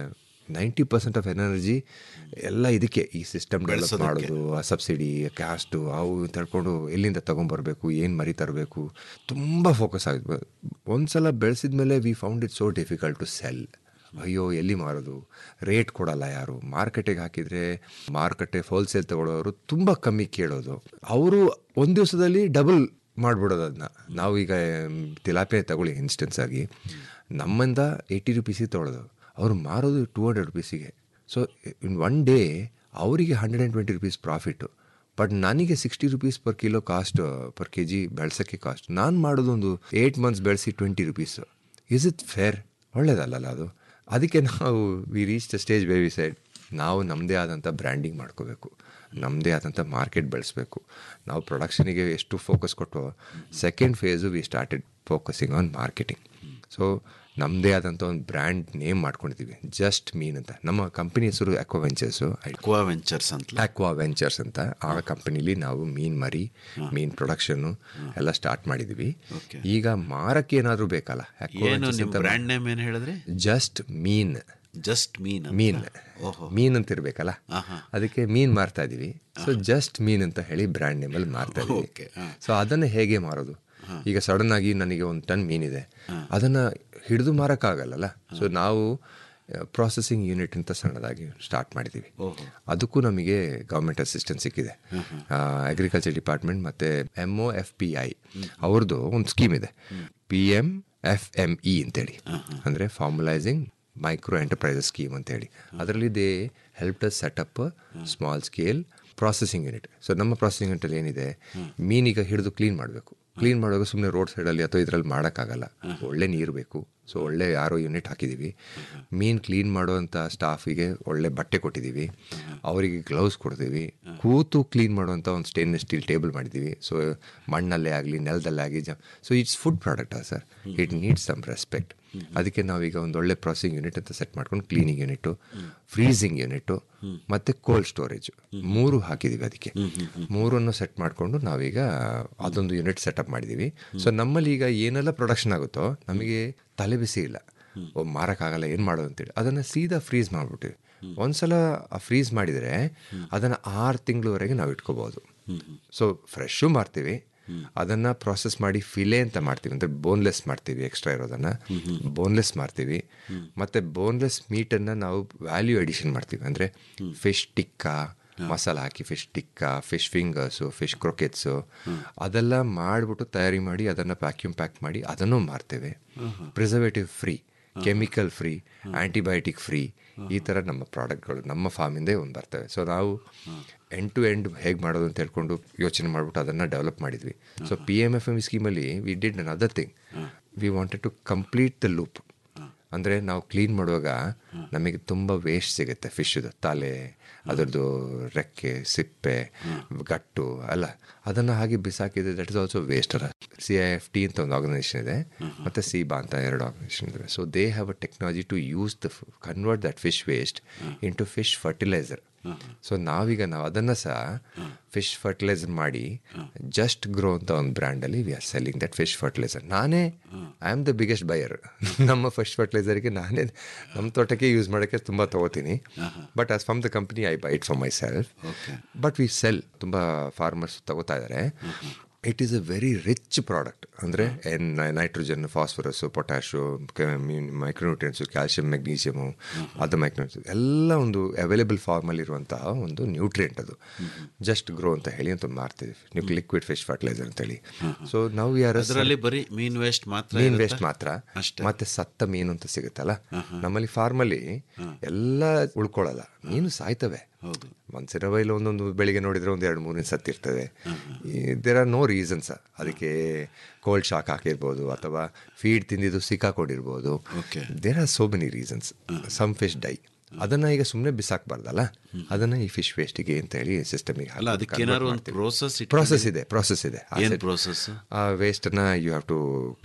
ನೈಂಟಿ ಪರ್ಸೆಂಟ್ ಆಫ್ ಎನರ್ಜಿ ಎಲ್ಲ ಇದಕ್ಕೆ ಈ ಸಿಸ್ಟಮ್ ಡೆವಲಪ್ ಮಾಡೋದು ಆ ಸಬ್ಸಿಡಿ ಕ್ಯಾಸ್ಟು ಅವು ತಡ್ಕೊಂಡು ಎಲ್ಲಿಂದ ತೊಗೊಂಬರ್ಬೇಕು ಏನು ಮರಿ ತರಬೇಕು ತುಂಬ ಫೋಕಸ್ ಆಗಿದೆ ಒಂದ್ಸಲ ಬೆಳೆಸಿದ ಮೇಲೆ we found it so difficult to sell ಅಯ್ಯೋ ಎಲ್ಲಿ ಮಾರೋದು ರೇಟ್ ಕೊಡಲ್ಲ ಯಾರು ಮಾರ್ಕೆಟಿಗೆ ಹಾಕಿದರೆ ಮಾರುಕಟ್ಟೆ ಹೋಲ್ಸೇಲ್ ತಗೊಳ್ಳೋರು ತುಂಬ ಕಮ್ಮಿ ಕೇಳೋದು ಅವರು ಒಂದು ದಿವಸದಲ್ಲಿ ಡಬಲ್ ಮಾಡಿಬಿಡೋದು ಅದನ್ನ ನಾವು ಈಗ ತಿಲಾಪೆ ತಗೊಳ್ಳಿ ಇನ್ಸ್ಟೆನ್ಸ್ ಆಗಿ ನಮ್ಮಿಂದ ಏಯ್ಟಿ ರುಪೀಸಿಗೆ ತೊಗೊಳೋದು ಅವ್ರು ಮಾರೋದು ಟೂ ಹಂಡ್ರೆಡ್ ರುಪೀಸಿಗೆ ಸೊ ಇನ್ ಒನ್ ಡೇ ಅವರಿಗೆ hundred and twenty rupees profit but ನನಗೆ sixty rupees per kilo cost per K G ಬೆಳ್ಸೋಕ್ಕೆ ಕಾಸ್ಟ್ ನಾನು ಮಾಡೋದು ಒಂದು ಏಯ್ಟ್ ಮಂತ್ಸ್ ಬೆಳೆಸಿ twenty rupees is it fair ಒಳ್ಳೇದಲ್ಲಲ್ಲ ಅದು ಅದಕ್ಕೆ ನಾವು we reach the stage way we side ನಾವು ನಮ್ಮದೇ ಆದಂಥ ಬ್ರ್ಯಾಂಡಿಂಗ್ ಮಾಡ್ಕೋಬೇಕು ನಮ್ಮದೇ ಆದಂಥ ಮಾರ್ಕೆಟ್ ಬೆಳೆಸ್ಬೇಕು ನಾವು ಪ್ರೊಡಕ್ಷನಿಗೆ ಎಷ್ಟು ಫೋಕಸ್ ಕೊಟ್ಟು second phase we started focusing on marketing so ನಮ್ಮದೇ ಆದಂಥ ಒಂದು ಬ್ರ್ಯಾಂಡ್ ನೇಮ್ ಮಾಡ್ಕೊಂಡಿದ್ದೀವಿ ಜಸ್ಟ್ ಮೀನ್ ಅಂತ ನಮ್ಮ ಕಂಪನಿ ಹೆಸರು ಅಕ್ವಾ ವೆಂಚರ್ಸು ಅಕ್ವಾ ವೆಂಚರ್ಸ್ ಅಂತ ಅಕ್ವಾ ವೆಂಚರ್ಸ್ ಅಂತ ಆ ಕಂಪನಿಲಿ ನಾವು ಮೀನ್ ಮರಿ ಮೀನ್ ಪ್ರೊಡಕ್ಷನ್ನು ಎಲ್ಲ ಸ್ಟಾರ್ಟ್ ಮಾಡಿದ್ವಿ Okay. ಈಗ ಮಾರಕ್ಕೆ ಏನಾದರೂ ಬೇಕಲ್ಲ ಏನು ನಿಮ್ಮ ಬ್ರ್ಯಾಂಡ್ ನೇಮ್ ಏನು ಹೇಳಿದ್ರಿ ಜಸ್ಟ್ ಮೀನ್ ಜಸ್ಟ್ ಮೀನ್ ಅಂತ. ಮೀನ್ ಓಹೋ ಮೀನ್ ಅಂತ ಇರ್ಬೇಕಲ್ಲ ಆಹಾ. ಅದಕ್ಕೆ ಮೀನ್ ಮಾರ್ತಾ ಇದೀವಿ ಸೊ ಜಸ್ಟ್ ಮೀನ್ ಅಂತ ಹೇಳಿ ಬ್ರ್ಯಾಂಡ್ ನೇಮಲ್ಲಿ ಮಾರ್ತಾ ಇದೀವಿ Okay, ಹಾ. ಸೊ ಅದನ್ನ ಹೇಗೆ ಮಾರೋದು ಈಗ ಸಡನ್ ಆಗಿ ನನಗೆ ಒಂದು ಟನ್ ಮೀನಿದೆ ಅದನ್ನ ಹಿಡಿದು ಮಾರಕ್ಕಾಗಲ್ಲಲ್ಲ ಸೊ ನಾವು ಪ್ರಾಸೆಸಿಂಗ್ ಯೂನಿಟ್ ಅಂತ ಸಣ್ಣದಾಗಿ ಸ್ಟಾರ್ಟ್ ಮಾಡಿದ್ದೀವಿ ಓಹೋ. ಅದಕ್ಕೂ ನಮಗೆ ಗೌರ್ಮೆಂಟ್ ಅಸಿಸ್ಟೆನ್ಸ್ ಸಿಕ್ಕಿದೆ ಅಗ್ರಿಕಲ್ಚರ್ ಡಿಪಾರ್ಟ್ಮೆಂಟ್ ಮತ್ತು M O F P I ಅವ್ರದ್ದು ಒಂದು ಸ್ಕೀಮ್ ಇದೆ P M F M E ಅಂತೇಳಿ ಅಂದರೆ ಫಾರ್ಮಲೈಸಿಂಗ್ ಮೈಕ್ರೋ ಎಂಟರ್ಪ್ರೈಸಸ್ ಸ್ಕೀಮ್ ಅಂತೇಳಿ ಅದರಲ್ಲಿ they help us set up small scale processing unit so ನಮ್ಮ ಪ್ರಾಸೆಸಿಂಗ್ ಯೂನಿಟಲ್ಲಿ ಏನಿದೆ ಮೀನೀಗ ಹಿಡಿದು ಕ್ಲೀನ್ ಮಾಡಬೇಕು ಕ್ಲೀನ್ ಮಾಡುವಾಗ ಸುಮ್ಮನೆ ರೋಡ್ ಸೈಡಲ್ಲಿ ಅಥವಾ ಇದರಲ್ಲಿ ಮಾಡೋಕ್ಕಾಗಲ್ಲ ಒಳ್ಳೆ ನೀರು ಬೇಕು ಸೊ ಒಳ್ಳೆ ಯಾರೋ ಯೂನಿಟ್ ಹಾಕಿದ್ದೀವಿ ಮೀನು ಕ್ಲೀನ್ ಮಾಡುವಂಥ ಸ್ಟಾಫಿಗೆ ಒಳ್ಳೆ ಬಟ್ಟೆ ಕೊಟ್ಟಿದ್ದೀವಿ ಅವರಿಗೆ ಗ್ಲೌಸ್ ಕೊಡ್ತೀವಿ ಕೂತು ಕ್ಲೀನ್ ಮಾಡುವಂಥ ಒಂದು ಸ್ಟೇನ್ಲೆಸ್ ಸ್ಟೀಲ್ ಟೇಬಲ್ ಮಾಡಿದ್ದೀವಿ ಸೊ ಮಣ್ಣಲ್ಲೇ ಆಗಲಿ ನೆಲದಲ್ಲೇ ಆಗಲಿ ಜ so it's food product sir it needs some respect ಅದಕ್ಕೆ ನಾವೀಗ ಒಂದು ಒಳ್ಳೆ ಪ್ರಾಸೆಸಿಂಗ್ ಯೂನಿಟ್ ಅಂತ ಸೆಟ್ ಮಾಡ್ಕೊಂಡು ಕ್ಲೀನಿಂಗ್ ಯೂನಿಟು ಫ್ರೀಸಿಂಗ್ ಯೂನಿಟು ಮತ್ತು ಕೋಲ್ಡ್ ಸ್ಟೋರೇಜ್ ಮೂರು ಹಾಕಿದ್ದೀವಿ ಅದಕ್ಕೆ ಮೂರನ್ನು ಸೆಟ್ ಮಾಡಿಕೊಂಡು ನಾವೀಗ ಅದೊಂದು ಯೂನಿಟ್ ಸೆಟಪ್ ಮಾಡಿದ್ದೀವಿ ಸೊ ನಮ್ಮಲ್ಲಿ ಈಗ ಏನೆಲ್ಲ ಪ್ರೊಡಕ್ಷನ್ ಆಗುತ್ತೋ ನಮಗೆ ತಲೆ ಬಿಸಿ ಇಲ್ಲ ಓ ಮಾರಕ್ಕಾಗಲ್ಲ ಏನು ಮಾಡೋದು ಅಂತೇಳಿ ಅದನ್ನು ಸೀದಾ ಫ್ರೀಸ್ ಮಾಡಿಬಿಟ್ಟಿವಿ ಒಂದ್ಸಲ ಫ್ರೀಸ್ ಮಾಡಿದರೆ ಅದನ್ನು ಆರು ತಿಂಗಳವರೆಗೆ ನಾವು ಇಟ್ಕೋಬೋದು ಸೊ ಫ್ರೆಶ್ಶು ಮಾರ್ತೀವಿ ಅದನ್ನು ಪ್ರಾಸೆಸ್ ಮಾಡಿ ಫಿಲೆ ಅಂತ ಮಾಡ್ತೀವಿ ಅಂದರೆ ಬೋನ್ಲೆಸ್ ಮಾಡ್ತೀವಿ ಎಕ್ಸ್ಟ್ರಾ ಇರೋದನ್ನು ಬೋನ್ಲೆಸ್ ಮಾಡ್ತೀವಿ ಮತ್ತು ಬೋನ್ಲೆಸ್ ಮೀಟನ್ನು ನಾವು ವ್ಯಾಲ್ಯೂ ಎಡಿಷನ್ ಮಾಡ್ತೀವಿ ಅಂದರೆ ಫಿಶ್ ಟಿಕ್ಕಾ ಮಸಾಲ ಹಾಕಿ fish tikka fish fingers fish croquettes ಅದೆಲ್ಲ ಮಾಡಿಬಿಟ್ಟು ತಯಾರಿ ಮಾಡಿ ಅದನ್ನು ಪ್ಯಾಕ್ಯೂಮ್ ಪ್ಯಾಕ್ ಮಾಡಿ ಅದನ್ನು ಮಾರ್ತೇವೆ preservative free chemical free antibiotic free ಈ ಥರ ನಮ್ಮ ಪ್ರಾಡಕ್ಟ್ಗಳು ನಮ್ಮ ಫಾರ್ಮಿಂದೇ ಒಂದು ಬರ್ತವೆ ಸೊ ನಾವು ಎಂಡ್ ಟು ಎಂಡ್ ಹೇಗೆ ಮಾಡೋದು ಅಂತ ಹೇಳ್ಕೊಂಡು ಯೋಚನೆ ಮಾಡಿಬಿಟ್ಟು ಅದನ್ನು ಡೆವಲಪ್ ಮಾಡಿದ್ವಿ so P M F M ಸ್ಕೀಮಲ್ಲಿ we did another thing we wanted to complete the loop ಅಂದರೆ ನಾವು ಕ್ಲೀನ್ ಮಾಡುವಾಗ ನಮಗೆ ತುಂಬ ವೇಸ್ಟ್ ಸಿಗುತ್ತೆ ಫಿಶ್ದು ತಲೆ ಅದರದ್ದು ರೆಕ್ಕೆ ಸಿಪ್ಪೆ ಗಟ್ಟು ಅಲ್ಲ ಅದನ್ನು ಹಾಗೆ ಬಿಸಾಕಿದ್ರೆ ದಟ್ ಇಸ್ ಆಲ್ಸೋ ವೇಸ್ಟ್ ಅಲ್ಲ ಸಿ ಐ ಎಫ್ ಟಿ ಅಂತ ಒಂದು ಆರ್ಗನೈಸೇಷನ್ ಇದೆ ಮತ್ತು ಸಿಬಾ ಅಂತ ಎರಡು ಆರ್ಗನೈಸೇಷನ್ ಇವೆ so they have a technology to use the convert that fish waste into fish fertiliser so ನಾವೀಗ ನಾವು ಅದನ್ನು ಸಹ ಫಿಶ್ ಫರ್ಟಿಲೈಸರ್ ಮಾಡಿ ಜಸ್ಟ್ ಗ್ರೋ ಅಂತ ಒಂದು ಬ್ರ್ಯಾಂಡಲ್ಲಿ we are selling that fish fertiliser ನಾನೇ I am the biggest buyer ನಮ್ಮ ಫಿಶ್ ಫರ್ಟಿಲೈಸರ್ಗೆ ನಾನೇ ನಮ್ಮ ತೋಟಕ್ಕೆ ಯೂಸ್ ಮಾಡೋಕ್ಕೆ ತುಂಬ ತೊಗೋತೀನಿ but as from the company I buy it for myself but we sell ತುಂಬ ಫಾರ್ಮರ್ಸ್ ತಗೋತಾ ಇದ್ದಾರೆ it is a very rich product ಅಂದರೆ N nitrogen phosphorus potash micronutrients calcium magnesium ಅದು ಮೈಕ್ರೋನ್ಯೂಟ್ರಿಯನ್ಸ್ ಎಲ್ಲ ಒಂದು ಅವೈಲೇಬಲ್ ಫಾರ್ಮಲ್ಲಿರುವಂತಹ ಒಂದು ನ್ಯೂಟ್ರಿಯೆಂಟ್ ಅದು just grow ಅಂತ ಹೇಳಿ ಅಂತ ಮಾಡ್ತೀವಿ ನೀವು ಲಿಕ್ವಿಡ್ ಫಿಶ್ ಫರ್ಟಿಲೈಸರ್ ಅಂತೇಳಿ ಸೊ ನಾವು ಯಾರು ಅದರಲ್ಲಿ ಬರೀ ಮೀನ್ ವೇಸ್ಟ್ ಮಾತ್ರ ಮೀನ್ ಇರುತ್ತಾ? ವೇಸ್ಟ್ ಮಾತ್ರ ಅಷ್ಟೇ ಮತ್ತೆ ಸತ್ತ ಮೀನು ಅಂತ ಸಿಗುತ್ತಲ್ಲ ನಮ್ಮಲ್ಲಿ ಫಾರ್ಮಲ್ಲಿ ಎಲ್ಲ ಉಳ್ಕೊಳ್ಳಲ್ಲ ಮೀನು ಸಾಯ್ತವೆ ಹೌದು ಒನ್ಸ್ ಇನ್ ವೈಲ್ ಒಂದೊಂದು ಬೆಳಿಗ್ಗೆ ನೋಡಿದ್ರೆ ಒಂದು ಎರಡು ಮೂರು ಸತ್ತಿರ್ತವೆ ದೇರ್ ಆರ್ ನೋ ರೀಸನ್ಸ್ ಅದಕ್ಕೆ ಕೋಲ್ಡ್ ಶಾಕ್ ಹಾಕಿರ್ಬೋದು ಅಥವಾ ಫೀಡ್ ತಿಂದಿದ್ದು ಸಿಕ್ಕಾಕೊಂಡಿರ್ಬೋದು Okay. There are so many reasons some fish die ಅದನ್ನ ಈಗ ಸುಮ್ಮನೆ ಬಿಸಾಕ್ಬಾರ್ದಲ್ಲ ಅದನ್ನ ಈ ಫಿಶ್ ವೇಸ್ಟಿಗೆ ಅಂತ ಹೇಳಿ ಸಿಸ್ಟಮಿಗೆ ಅಲ್ಲ ಅದಕ್ಕೆ ಏನಾದ್ರು ಒಂದು ಪ್ರೋಸೆಸ್ ಪ್ರಾಸೆಸ್ ಇದೆ ಪ್ರಾಸೆಸ್ ಇದೆ ಏನ್ ಪ್ರೋಸೆಸ್ ಆ ವೇಸ್ಟನ್ನು ಯು ಹ್ಯಾವ್ ಟು ಕ್ಲೀನ್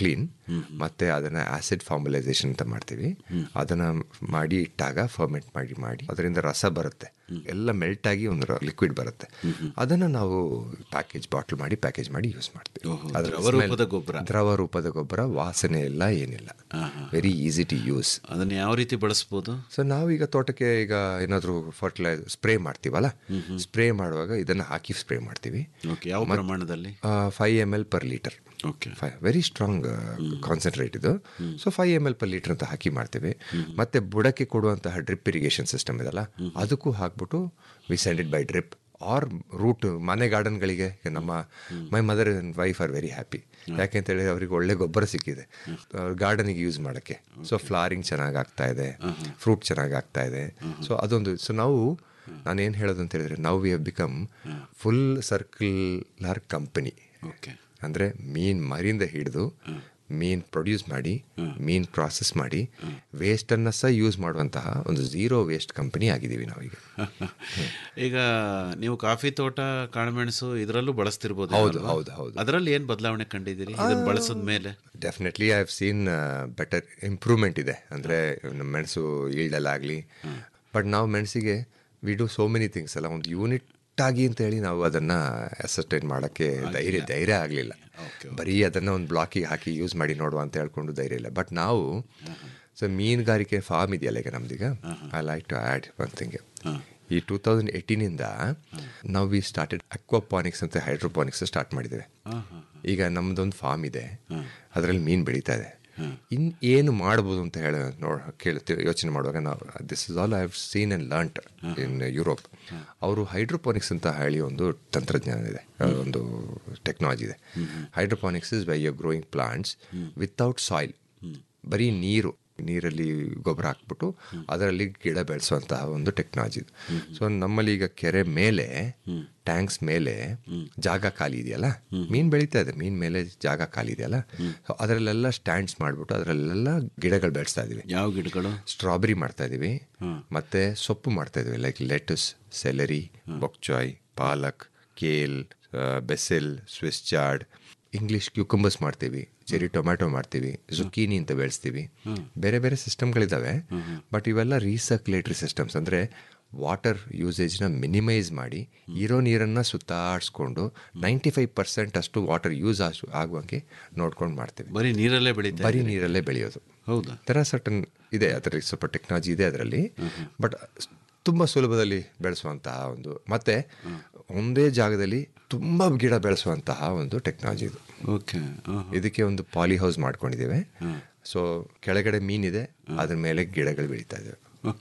ಮತ್ತೆ ಅದನ್ನ ಆಸಿಡ್ ಫಾರ್ಮಲೈಸೇಷನ್ ಅಂತ ಮಾಡ್ತೀವಿ ಅದನ್ನ ಮಾಡಿ ಇಟ್ಟಾಗ ಫರ್ಮೆಂಟ್ ಮಾಡಿ ಮಾಡಿ ಅದರಿಂದ ರಸ ಬರುತ್ತೆ ಎಲ್ಲ ಮೆಲ್ಟ್ ಆಗಿ ಒಂದು ಲಿಕ್ವಿಡ್ ಬರುತ್ತೆ ಅದನ್ನ ನಾವು ಪ್ಯಾಕೇಜ್ ಬಾಟ್ಲ್ ಮಾಡಿ ಪ್ಯಾಕೇಜ್ ಮಾಡಿ ಯೂಸ್ ಮಾಡ್ತೀವಿ ಓಹೋ, ಅದ್ರ ದ್ರವ smell- ರೂಪದ ಗೊಬ್ಬರ. ದ್ರವ ರೂಪದ ಗೊಬ್ಬರ ವಾಸನೆ ಇಲ್ಲ ಏನಿಲ್ಲ ವೆರಿ ಈಸಿ ಟು ಯೂಸ್ ಅದನ್ನ ಯಾವ ರೀತಿ ಬಳಸ್ಬೋದು ಸೊ ನಾವೀಗ ತೋಟಕ್ಕೆ ಈಗ ಏನಾದರೂ ಫರ್ಟಿಲೈಸರ್ ಸ್ಪ್ರೇ ಮಾಡ್ತೀವಲ್ಲ ಸ್ಪ್ರೇ ಮಾಡುವಾಗ ಇದನ್ನು ಹಾಕಿ ಸ್ಪ್ರೇ ಮಾಡ್ತೀವಿ ಓಕೆ ಯಾವ ಪ್ರಮಾಣದಲ್ಲಿ five M L per litre okay very strong concentrate ಇದು so five M L per litre ಅಂತ ಹಾಕಿ ಮಾಡ್ತೀವಿ ಮತ್ತೆ ಬುಡಕ್ಕೆ ಕೊಡುವಂತಹ ಡ್ರಿಪ್ ಇರಿಗೇಷನ್ ಸಿಸ್ಟಮ್ ಇದಲ್ಲ ಅದಕ್ಕೂ ಹಾಕ್ಬಿಟ್ಟು we send it by drip or root ಮನೆ ಗಾರ್ಡನ್ಗಳಿಗೆ ನಮ್ಮ my mother and wife are very happy ಯಾಕೆಂತ ಹೇಳಿ ಅವ್ರಿಗೆ ಒಳ್ಳೆ ಗೊಬ್ಬರ ಸಿಕ್ಕಿದೆ ಗಾರ್ಡನಿಗೆ ಯೂಸ್ ಮಾಡೋಕ್ಕೆ ಸೊ ಫ್ಲಾರಿಂಗ್ ಚೆನ್ನಾಗಿ ಆಗ್ತಾ ಇದೆ ಫ್ರೂಟ್ ಚೆನ್ನಾಗಿ ಆಗ್ತಾ ಇದೆ ಸೊ ಅದೊಂದು ಸೊ ನಾವು ನಾನು ಏನು ಹೇಳೋದು ಅಂತ ಹೇಳಿದ್ರೆ ನಾವು we have become full circular company okay ಅಂದರೆ ಮೀನ್ ಮರಿಯಿಂದ ಹಿಡಿದು ಮೀನ್ ಪ್ರೊಡ್ಯೂಸ್ ಮಾಡಿ ಮೀನ್ ಪ್ರಾಸೆಸ್ ಮಾಡಿ ವೇಸ್ಟನ್ನು ಸಹ ಯೂಸ್ ಮಾಡುವಂತಹ ಒಂದು ಝೀರೋ ವೇಸ್ಟ್ ಕಂಪನಿ ಆಗಿದ್ದೀವಿ ನಾವೀಗ ಈಗ ನೀವು ಕಾಫಿ ತೋಟ ಕಾಳುಮೆಣಸು ಇದರಲ್ಲೂ ಬಳಸ್ತಿರ್ಬೋದು ಹೌದು, ಅಲ್ವಾ? ಹೌದು, ಹೌದು. ಅದರಲ್ಲಿ ಏನು ಬದಲಾವಣೆ ಕಂಡಿದ್ದೀರಿ ಇದನ್ನ ಬಳಸಿದ ಮೇಲೆ definitely I have seen better improvement ಇದೆ ಅಂದರೆ ನಮ್ಮ ಮೆಣಸು ಈಲ್ಡಲ್ಲಾಗಲಿ ಬಟ್ ನಾವು ಮೆಣಸಿಗೆ we do so many things ಅಲ್ಲ ಒಂದು ಯೂನಿಟ್ ಆಗಿ ಅಂತ ಹೇಳಿ ನಾವು ಅದನ್ನು ಅಸಸ್ಟೈನ್ ಮಾಡೋಕ್ಕೆ ಧೈರ್ಯ ಧೈರ್ಯ ಆಗಲಿಲ್ಲ ಬರೀ ಅದನ್ನು ಒಂದು ಬ್ಲಾಕಿಗೆ ಹಾಕಿ ಯೂಸ್ ಮಾಡಿ ನೋಡುವ ಅಂತ ಹೇಳ್ಕೊಂಡು ಧೈರ್ಯ ಇಲ್ಲ ಬಟ್ ನಾವು ಸೊ ಮೀನುಗಾರಿಕೆ ಫಾರ್ಮ್ ಇದೆಯಲ್ಲ ಈಗ ನಮ್ದೀಗ I like to add one thing ಈ ಟೂ ತೌಸಂಡ್ ಏಯ್ಟೀನಿಂದ ನಾವು ವಿ ಸ್ಟಾರ್ಟೆಡ್ ಅಕ್ವಾಪಾನಿಕ್ಸ್ ಅಂತ ಹೈಡ್ರೋಪಾನಿಕ್ಸ್ ಸ್ಟಾರ್ಟ್ ಮಾಡಿದ್ದೇವೆ ಈಗ ನಮ್ದೊಂದು ಫಾರ್ಮ್ ಇದೆ ಅದರಲ್ಲಿ ಮೀನು ಬೆಳೀತಾ ಇದೆ ಇನ್ ಏನು ಮಾಡ್ಬೋದು ಅಂತ ಹೇಳ ನೋಡ್ ಕೇಳ್ತೀವಿ ಯೋಚನೆ ಮಾಡುವಾಗ ನಾವು this is all I have seen and learnt in Europe ಅವರು ಹೈಡ್ರೋಪಾನಿಕ್ಸ್ ಅಂತ ಹೇಳಿ ಒಂದು ತಂತ್ರಜ್ಞಾನ ಇದೆ ಆ, ಒಂದು ಟೆಕ್ನಾಲಜಿ ಇದೆ hydroponics is by uh growing plants without soil ಬರೀ ನೀರು ನೀರಲ್ಲಿ ಗೊಬ್ಬರ ಹಾಕ್ಬಿಟ್ಟು ಅದರಲ್ಲಿ ಗಿಡ ಬೆಳೆಸುವಂತಹ ಒಂದು ಟೆಕ್ನಾಲಜಿ ಇದು ಸೊ ನಮ್ಮಲ್ಲಿ ಈಗ ಕೆರೆ ಮೇಲೆ ಟ್ಯಾಂಕ್ಸ್ ಮೇಲೆ ಜಾಗ ಖಾಲಿ ಇದೆಯಲ್ಲ ಮೀನ್ ಬೆಳೀತಾ ಇದೆ ಮೀನ್ ಮೇಲೆ ಜಾಗ ಖಾಲಿ ಇದೆಯಲ್ಲ ಸೊ ಅದರಲ್ಲೆಲ್ಲ ಸ್ಟ್ಯಾಂಡ್ಸ್ ಮಾಡಿಬಿಟ್ಟು ಅದರಲ್ಲೆಲ್ಲ ಗಿಡಗಳು ಬೆಳೆಸ್ತಾ ಇದೀವಿ ಯಾವ ಗಿಡಗಳು ಸ್ಟ್ರಾಬೆರಿ ಮಾಡ್ತಾ ಇದೀವಿ ಮತ್ತೆ ಸೊಪ್ಪು ಮಾಡ್ತಾ ಇದೀವಿ like lettuce celery bok choy palak kale basil Swiss chard English cucumbers ಮಾಡ್ತೀವಿ ಚೆರಿ ಟೊಮ್ಯಾಟೊ ಮಾಡ್ತೀವಿ ಜುಕೀನಿ ಅಂತ ಬೆಳೆಸ್ತೀವಿ ಬೇರೆ ಬೇರೆ ಸಿಸ್ಟಮ್ಗಳಿದ್ದಾವೆ ಬಟ್ ಇವೆಲ್ಲ ರೀಸರ್ಕ್ಯುಲೇಟರಿ ಸಿಸ್ಟಮ್ಸ್ ಅಂದರೆ ವಾಟರ್ ಯೂಸೇಜ್ನ ಮಿನಿಮೈಸ್ ಮಾಡಿ ಇರೋ ನೀರನ್ನು ಸುತ್ತಾಡಿಸ್ಕೊಂಡು ನೈಂಟಿ ಫೈವ್ ಪರ್ಸೆಂಟ್ ಅಷ್ಟು ವಾಟರ್ ಯೂಸ್ ಆಗುವಂಗೆ ನೋಡ್ಕೊಂಡು ಮಾಡ್ತೀವಿ ಬರೀ ನೀರಲ್ಲೇ ಬೆಳೀತಾ ಬರೀ ನೀರಲ್ಲೇ ಬೆಳೆಯೋದು ಹೌದಾ ಥರ ಸರ್ಟನ್ ಇದೆ ಅದರಲ್ಲಿ ಸ್ವಲ್ಪ ಟೆಕ್ನಾಲಜಿ ಇದೆ ಅದರಲ್ಲಿ ಬಟ್ ತುಂಬ ಸುಲಭದಲ್ಲಿ ಬೆಳೆಸುವಂತಹ ಒಂದು ಮತ್ತೆ ಒಂದೇ ಜಾಗದಲ್ಲಿ ತುಂಬ ಗಿಡ ಬೆಳೆಸುವಂತಹ ಒಂದು ಟೆಕ್ನಾಲಜಿ ಇದು ಓಕೆ ಇದಕ್ಕೆ ಒಂದು ಪಾಲಿ ಹೌಸ್ ಮಾಡ್ಕೊಂಡಿದ್ದೇವೆ ಸೊ ಕೆಳಗಡೆ ಮೀನಿದೆ ಅದ್ರ ಮೇಲೆ ಗಿಡಗಳು ಬೆಳೀತಾ ಇದ್ದಾವೆ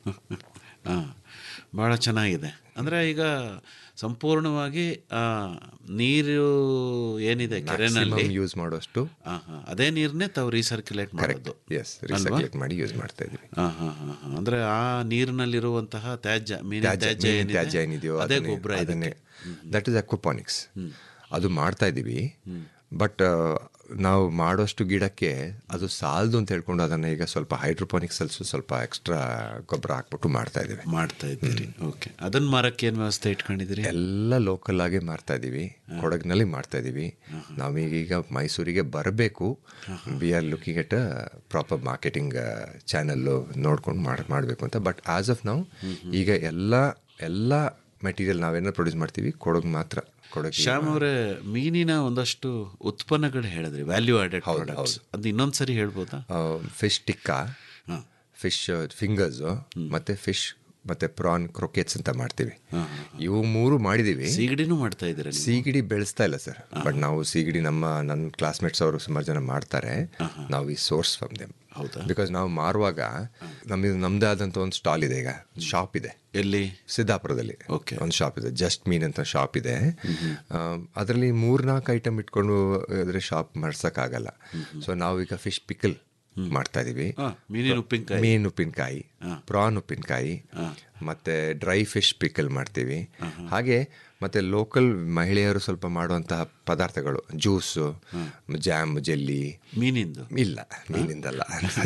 ಹಾಂ ಭಾಳ ಚೆನ್ನಾಗಿದೆ ಅಂದರೆ ಈಗ ಸಂಪೂರ್ಣವಾಗಿ ಆ, ನೀರು ಏನಿದೆ ಕೆರೆನಲ್ಲಿ ಯೂಸ್ ಮಾಡೋಷ್ಟು ಆ, ಹಾ, ಅದೇ ನೀರನ್ನೇ ತಾವು ರೀಸರ್ಕ್ಯುಲೇಟ್ ಮಾಡೋದು ಎಸ್ ರಿಸರ್ಕ್ಯುಲೇಟ್ ಮಾಡಿ ಯೂಸ್ ಮಾಡ್ತಾ ಇದ್ದೀವಿ ಹಾಂ ಹಾಂ ಹಾಂ ಹಾಂ ಅಂದರೆ ಆ ನೀರಿನಲ್ಲಿರುವಂತಹ ತ್ಯಾಜ್ಯ ಮೀನಿನ ತ್ಯಾಜ್ಯ ತ್ಯಾಜ್ಯ ಮೀನಿನ ಏನಿದೆ, ತ್ಯಾಜ್ಯ ಏನಿದೆಯೋ ಅದೇ ಅದನ್ನೇ- ಗೊಬ್ಬರ ಅದನ್ನೇ ದಟ್ ಇಸ್ ಅಕ್ವಪಾನಿಕ್ಸ್ ಅದು ಮಾಡ್ತಾ ಇದ್ದೀವಿ ಬಟ್ ನಾವು ಮಾಡೋಷ್ಟು ಗಿಡಕ್ಕೆ ಅದು ಸಾಲದು ಅಂತ ಹೇಳ್ಕೊಂಡು ಅದನ್ನು ಈಗ ಸ್ವಲ್ಪ ಹೈಡ್ರೋಪಾನಿಕ್ಸ್ ಅಲ್ಲಿ ಸ್ವಲ್ಪ ಎಕ್ಸ್ಟ್ರಾ ಗೊಬ್ಬರ ಹಾಕ್ಬಿಟ್ಟು ಮಾಡ್ತಾ ಇದ್ದೀವಿ ಮಾಡ್ತಾ ಇದ್ದೀರಿ ಓಕೆ ಅದನ್ನ ಮಾರಕ್ಕೆ ಏನು ವ್ಯವಸ್ಥೆ ಇಟ್ಕೊಂಡಿದ್ದೀರಿ ಎಲ್ಲ ಲೋಕಲ್ ಆಗೇ ಮಾಡ್ತಾ ಇದ್ದೀವಿ ಕೊಡಗಿನಲ್ಲಿ ಮಾಡ್ತಾ ಇದ್ದೀವಿ ನಾವೀಗ ಮೈಸೂರಿಗೆ ಬರಬೇಕು we are looking at a proper marketing channel ನೋಡ್ಕೊಂಡು ಮಾಡಿ ಮಾಡಬೇಕು ಅಂತ ಬಟ್ ಆಸ್ ಆಫ್ ನಾವು ಈಗ ಎಲ್ಲ ಎಲ್ಲ ಮೆಟೀರಿಯಲ್ ನಾವೇನಾದ್ರು ಪ್ರೊಡ್ಯೂಸ್ ಮಾಡ್ತೀವಿ ಕೊಡಗು ಮಾತ್ರ ಕೊಡಗು ಶ್ಯಾಮ್ ಅವರೇ ಮೀನಿನ ಒಂದಷ್ಟು ಉತ್ಪನ್ನಗಳು ಹೇಳಿದ್ರಿ ವ್ಯಾಲ್ಯೂ ಆಡೆಡ್ ಪ್ರಾಡಕ್ಟ್ಸ್ ಅದು ಇನ್ನೊಂದು ಸರಿ ಹೇಳ್ಬೋದಾ ಫಿಶ್ ಟಿಕ್ಕಾ ಹಾಂ ಫಿಶ್ ಫಿಂಗರ್ಸು ಮತ್ತು ಫಿಶ್ ಮತ್ತು ಪ್ರಾನ್ ಕ್ರೊಕೆಟ್ಸ್ ಅಂತ ಮಾಡ್ತೀವಿ ಇವು ಮೂರು ಮಾಡಿದ್ದೀವಿ ಸೀಗಡಿನೂ ಮಾಡ್ತಾ ಇದ್ದೀರಾ ನೀವು? ಸೀಗಡಿ ಬೆಳೆಸ್ತಾ ಇಲ್ಲ ಸರ್ ಬಟ್ ನಾವು ಸೀಗಡಿ ನಮ್ಮ ನನ್ನ ಕ್ಲಾಸ್ಮೇಟ್ಸ್ ಅವರು ಸುಮಾರು ಜನ ಮಾಡ್ತಾರೆ ನಾವು ಈ ಸೋರ್ಸ್ ಫ್ರಮ್ ದೆಮ್ ಹೌದಾ ಬಿಕಾಸ್ ನಾವು ಮಾರುವಾಗ ನಮಗೆ ನಮ್ಮದೇ ಆದಂಥ ಒಂದು ಸ್ಟಾಲ್ ಇದೆ ಈಗ ಶಾಪ್ ಇದೆ ಎಲ್ಲಿ ಸಿದ್ದಾಪುರದಲ್ಲಿ Okay. ಒಂದು ಶಾಪ್ ಇದೆ ಜಸ್ಟ್ ಮೀನ್ ಅಂತ ಶಾಪ್ ಇದೆ ಅದರಲ್ಲಿ ಮೂರ್ನಾಲ್ಕು ಐಟಮ್ ಇಟ್ಕೊಂಡು ಅದ್ರ ಶಾಪ್ ಮಾಡ್ಸೋಕ್ಕಾಗಲ್ಲ ಸೊ ನಾವೀಗ ಫಿಶ್ ಪಿಕಲ್ ಮಾಡ್ತಾ ಇದೀವಿ ಹಾ, ಮೀನಿನ ಉಪ್ಪಿನಕಾಯಿ ಮೀನು ಉಪ್ಪಿನಕಾಯಿ ಪ್ರಾನ್ ಉಪ್ಪಿನಕಾಯಿ ಮತ್ತೆ ಡ್ರೈ ಫಿಶ್ ಪಿಕಲ್ ಮಾಡ್ತೀವಿ ಹಾಗೆ ಮತ್ತೆ ಲೋಕಲ್ ಮಹಿಳೆಯರು ಸ್ವಲ್ಪ ಮಾಡುವಂತಹ ಪದಾರ್ಥಗಳು ಜ್ಯೂಸು ಜಾಮ್ ಜೆಲ್ಲಿ ಮೀನಿಂದು ಇಲ್ಲ ಮೀನಿಂದಲ್ಲ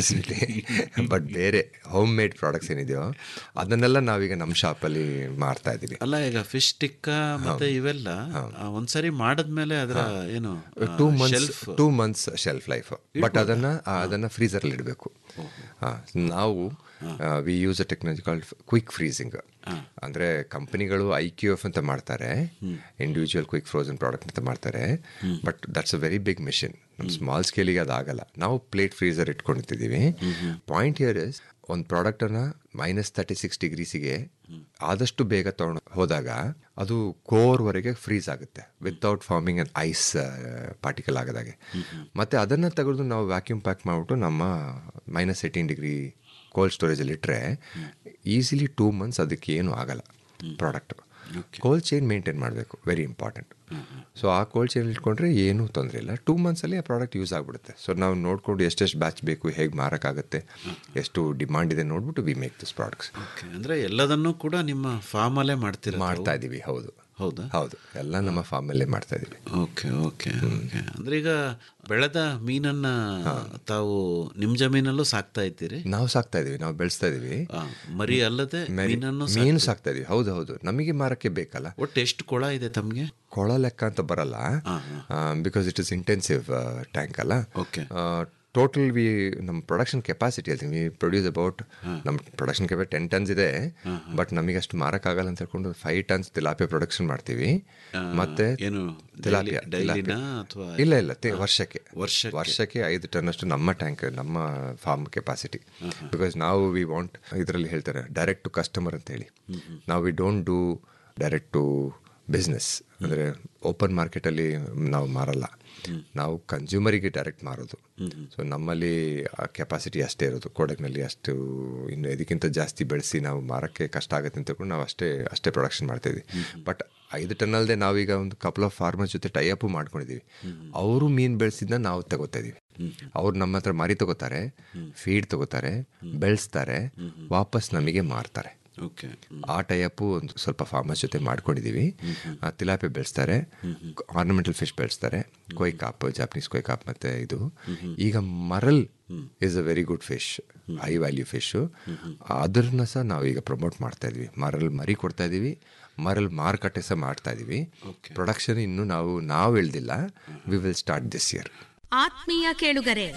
ಬಟ್ ಬೇರೆ ಹೋಮ್ ಮೇಡ್ ಪ್ರಾಡಕ್ಟ್ಸ್ ಏನಿದೆಯೋ ಅದನ್ನೆಲ್ಲ ನಾವೀಗ ನಮ್ಮ ಶಾಪಲ್ಲಿ ಮಾರ್ತಾ ಇದ್ದೀವಿ ಅಲ್ಲ ಈಗ ಫಿಶ್ ಟಿಕ್ಕ ಮತ್ತೆ ಇವೆಲ್ಲ ಆ, ಒಂದ್ಸರಿ ಮಾಡದ್ಮೇಲೆ ಅದರ ಏನು two months two months shelf life but ಅದನ್ನ ಆ, ಅದನ್ನ ಫ್ರೀಸರ್ ಅಲ್ಲಿ ಇಡಬೇಕು ನಾವು we use a technology called quick freezing ಅಂದ್ರೆ ಕಂಪನಿಗಳು ಐ ಕ್ಯೂ ಎಫ್ ಅಂತ ಮಾಡ್ತಾರೆ ಇಂಡಿವಿಜುವಲ್ ಕ್ವಿಕ್ ಫ್ರೋಸನ್ ಪ್ರಾಡಕ್ಟ್ ಅಂತ ಮಾಡ್ತಾರೆ but that's a very big machine ನಮ್ಮ ಸ್ಮಾಲ್ ಸ್ಕೇಲಿಗೆ ಅದಾಗಲ್ಲ ನಾವು ಪ್ಲೇಟ್ ಫ್ರೀಸರ್ ಇಟ್ಕೊಂಡಿರ್ತಿದ್ದೀವಿ ಪಾಯಿಂಟ್ ಹಿಯರ್ ಇಸ್ ಒಂದು ಪ್ರಾಡಕ್ಟನ್ನು ಮೈನಸ್ ತರ್ಟಿ ಸಿಕ್ಸ್ ಡಿಗ್ರೀಸಿಗೆ ಆದಷ್ಟು ಬೇಗ ತಗೊಂಡು ಹೋದಾಗ ಅದು ಕೋರ್ವರೆಗೆ ಫ್ರೀಸ್ ಆಗುತ್ತೆ without forming an ice particle ಆಗದಾಗೆ ಮತ್ತು ಅದನ್ನು ತೆಗೆದು ನಾವು ವ್ಯಾಕ್ಯೂಮ್ ಪ್ಯಾಕ್ ಮಾಡಿಬಿಟ್ಟು ನಮ್ಮ ಮೈನಸ್ ಏಯ್ಟೀನ್ ಡಿಗ್ರಿ ಕೋಲ್ಡ್ ಸ್ಟೋರೇಜಲ್ಲಿ ಇಟ್ಟರೆ ಈಸಿಲಿ ಟೂ ಮಂತ್ಸ್ ಅದಕ್ಕೆ ಏನು ಆಗಲ್ಲ ಪ್ರಾಡಕ್ಟು ಕೋಲ್ಡ್ ಚೈನ್ ಮೇಂಟೈನ್ ಮಾಡಬೇಕು ವೆರಿ ಇಂಪಾರ್ಟೆಂಟ್ ಸೊ ಆ ಕೋಲ್ಡ್ ಚೈನ್ ಇಟ್ಕೊಂಡ್ರೆ ಏನೂ ತೊಂದರೆ ಇಲ್ಲ ಟೂ ಮಂತ್ಸಲ್ಲಿ ಆ ಪ್ರಾಡಕ್ಟ್ ಯೂಸ್ ಆಗಿಬಿಡುತ್ತೆ ಸೊ ನಾವು ನೋಡಿಕೊಂಡು ಎಷ್ಟೆಷ್ಟು ಬ್ಯಾಚ್ ಬೇಕು ಹೇಗೆ ಮಾರೋಕ್ಕಾಗುತ್ತೆ ಎಷ್ಟು ಡಿಮಾಂಡ್ ಇದೆ ನೋಡ್ಬಿಟ್ಟು we make this products okay ಅಂದ್ರೆ ಎಲ್ಲದನ್ನೂ ಕೂಡ ನಿಮ್ಮ ಫಾರ್ಮಲ್ಲೇ ಮಾಡ್ತೀರಾ ಮಾಡ್ತಾ ಇದ್ದೀವಿ ಹೌದು ಹೌದಾ ಹೌದು ಎಲ್ಲ ನಮ್ಮ ಫಾರ್ಮಲ್ಲೇ ಮಾಡ್ತಾ ಇದ್ದೀವಿ ಓಕೆ ಓಕೆ ಓಕೆ ಅಂದ್ರೆ ಈಗ ಬೆಳೆದ ಮೀನನ್ನ ತಾವು ನಿಮ್ ಜಮೀನಲ್ಲೂ ಸಾಕ್ತಾ ಇದ್ದೀರಿ ನಾವು ಸಾಕ್ತಾ ಇದೀವಿ ನಾವು ಬೆಳೆಸ್ತಾ ಇದೀವಿ ಆ, ಮರಿ ಅಲ್ಲದೆ ಮೀನನ್ನು ಮೀನು ಸಾಕ್ತಾ ಇದೀವಿ ಹೌದು ಹೌದು ನಮಗೆ ಮಾರಕ್ಕೆ ಬೇಕಲ್ಲ ಒಟ್ಟು ಎಷ್ಟು ಕೊಳ ಇದೆ ತಮ್ಗೆ ಕೊಳ ಲೆಕ್ಕ ಅಂತ ಬರಲ್ಲ because it is intensive tank ಅಲ್ಲ ಓಕೆ ಟೋಟಲ್ ವಿ ನಮ್ಮ ಪ್ರೊಡಕ್ಷನ್ ಕೆಪಾಸಿಟಿ ಹೇಳ್ತೀನಿ ವಿ ಪ್ರೊಡ್ಯೂಸ್ ಅಬೌಟ್ ನಮ್ಮ ಪ್ರೊಡಕ್ಷನ್ ಕೆಪಾಸಿಟಿ ಟೆನ್ ಟನ್ಸ್ ಇದೆ ಬಟ್ ನಮಗೆ ಅಷ್ಟು ಮಾರಕ್ಕಾಗಲ್ಲ ಅಂತ ಹೇಳ್ಕೊಂಡು ಫೈವ್ ಟನ್ಸ್ ತಿಲಾಪಿಯ ಪ್ರೊಡಕ್ಷನ್ ಮಾಡ್ತೀವಿ ಮತ್ತೆ ಏನು ತಿಲಾಪಿಯ ಡೈಲಿನ ಅಥವಾ ಇಲ್ಲ ಇಲ್ಲ ತಿ- ವರ್ಷಕ್ಕೆ ವರ್ಷಕ್ಕೆ. ವರ್ಷಕ್ಕೆ ಐದು ಟನ್ ಅಷ್ಟು ನಮ್ಮ ಟ್ಯಾಂಕ್ ನಮ್ಮ ಫಾರ್ಮ್ ಕೆಪಾಸಿಟಿ ಬಿಕಾಸ್ ನಾವು ವಿ ವಾಂಟ್ ಇದರಲ್ಲಿ ಹೇಳ್ತಾರೆ ಡೈರೆಕ್ಟ್ ಟು ಕಸ್ಟಮರ್ ಅಂತ ಹೇಳಿ ನಾವು we don't do direct to business ಅಂದರೆ ಓಪನ್ ಮಾರ್ಕೆಟಲ್ಲಿ ನಾವು ಮಾರಲ್ಲ ನಾವು ಕನ್ಸ್ಯೂಮರಿಗೆ ಡೈರೆಕ್ಟ್ ಮಾರೋದು ಸೊ ನಮ್ಮಲ್ಲಿ ಆ ಕೆಪಾಸಿಟಿ ಅಷ್ಟೇ ಇರೋದು ಕೊಡಗಿನಲ್ಲಿ ಅಷ್ಟು ಇನ್ನು ಇದಕ್ಕಿಂತ ಜಾಸ್ತಿ ಬೆಳೆಸಿ ನಾವು ಮಾರಕ್ಕೆ ಕಷ್ಟ ಆಗುತ್ತೆ ಅಂತ ಹೇಳ್ಕೊಂಡು ನಾವು ಅಷ್ಟೇ ಅಷ್ಟೇ ಪ್ರೊಡಕ್ಷನ್ ಮಾಡ್ತಾಯಿದ್ವಿ ಬಟ್ ಐದು ಟನ್ ಅಲ್ಲದೆ ನಾವೀಗ ಒಂದು ಕಪಲ್ ಆಫ್ ಫಾರ್ಮರ್ಸ್ ಜೊತೆ ಟೈಅಪ್ ಮಾಡ್ಕೊಂಡಿದ್ದೀವಿ ಅವರು ಮೀನು ಬೆಳೆಸಿದ್ನ ನಾವು ತಗೋತಾ ಇದೀವಿ ಅವ್ರು ನಮ್ಮ ಹತ್ರ ಮರಿ ತಗೋತಾರೆ ಫೀಡ್ ತಗೋತಾರೆ ಬೆಳೆಸ್ತಾರೆ ವಾಪಸ್ ನಮಗೆ ಮಾರ್ತಾರೆ ಓಕೆ ಆ ಟೈಅಪ್ಪು ಒಂದು ಸ್ವಲ್ಪ ಫಾರ್ಮರ್ಸ್ ಜೊತೆ ಮಾಡ್ಕೊಂಡಿದ್ದೀವಿ ಆ, ತಿಲಾಪಿ ಬೆಳೆಸ್ತಾರೆ ಆರ್ನಮೆಂಟಲ್ ಫಿಶ್ ಬೆಳೆಸ್ತಾರೆ ಕೊಯ್ಕಾಪ್ ಜಾಪನೀಸ್ ಕೊಯ್ಕಾಪ್ ಮತ್ತು ಇದು ಈಗ murrel is a very good fish high value fish ಅದನ್ನ ಸಹ ನಾವು ಈಗ ಪ್ರಮೋಟ್ ಮಾಡ್ತಾ ಇದೀವಿ ಮರಲ್ ಮರಿ ಕೊಡ್ತಾ ಇದೀವಿ ಮರಲ್ ಮಾರುಕಟ್ಟೆ ಸಹ ಮಾಡ್ತಾ ಇದೀವಿ ಪ್ರೊಡಕ್ಷನ್ ಇನ್ನು ನಾವು ನಾವು ಇಳ್ದಿಲ್ಲ we will start this year ಆತ್ಮೀಯ ಕೇಳುಗರೆ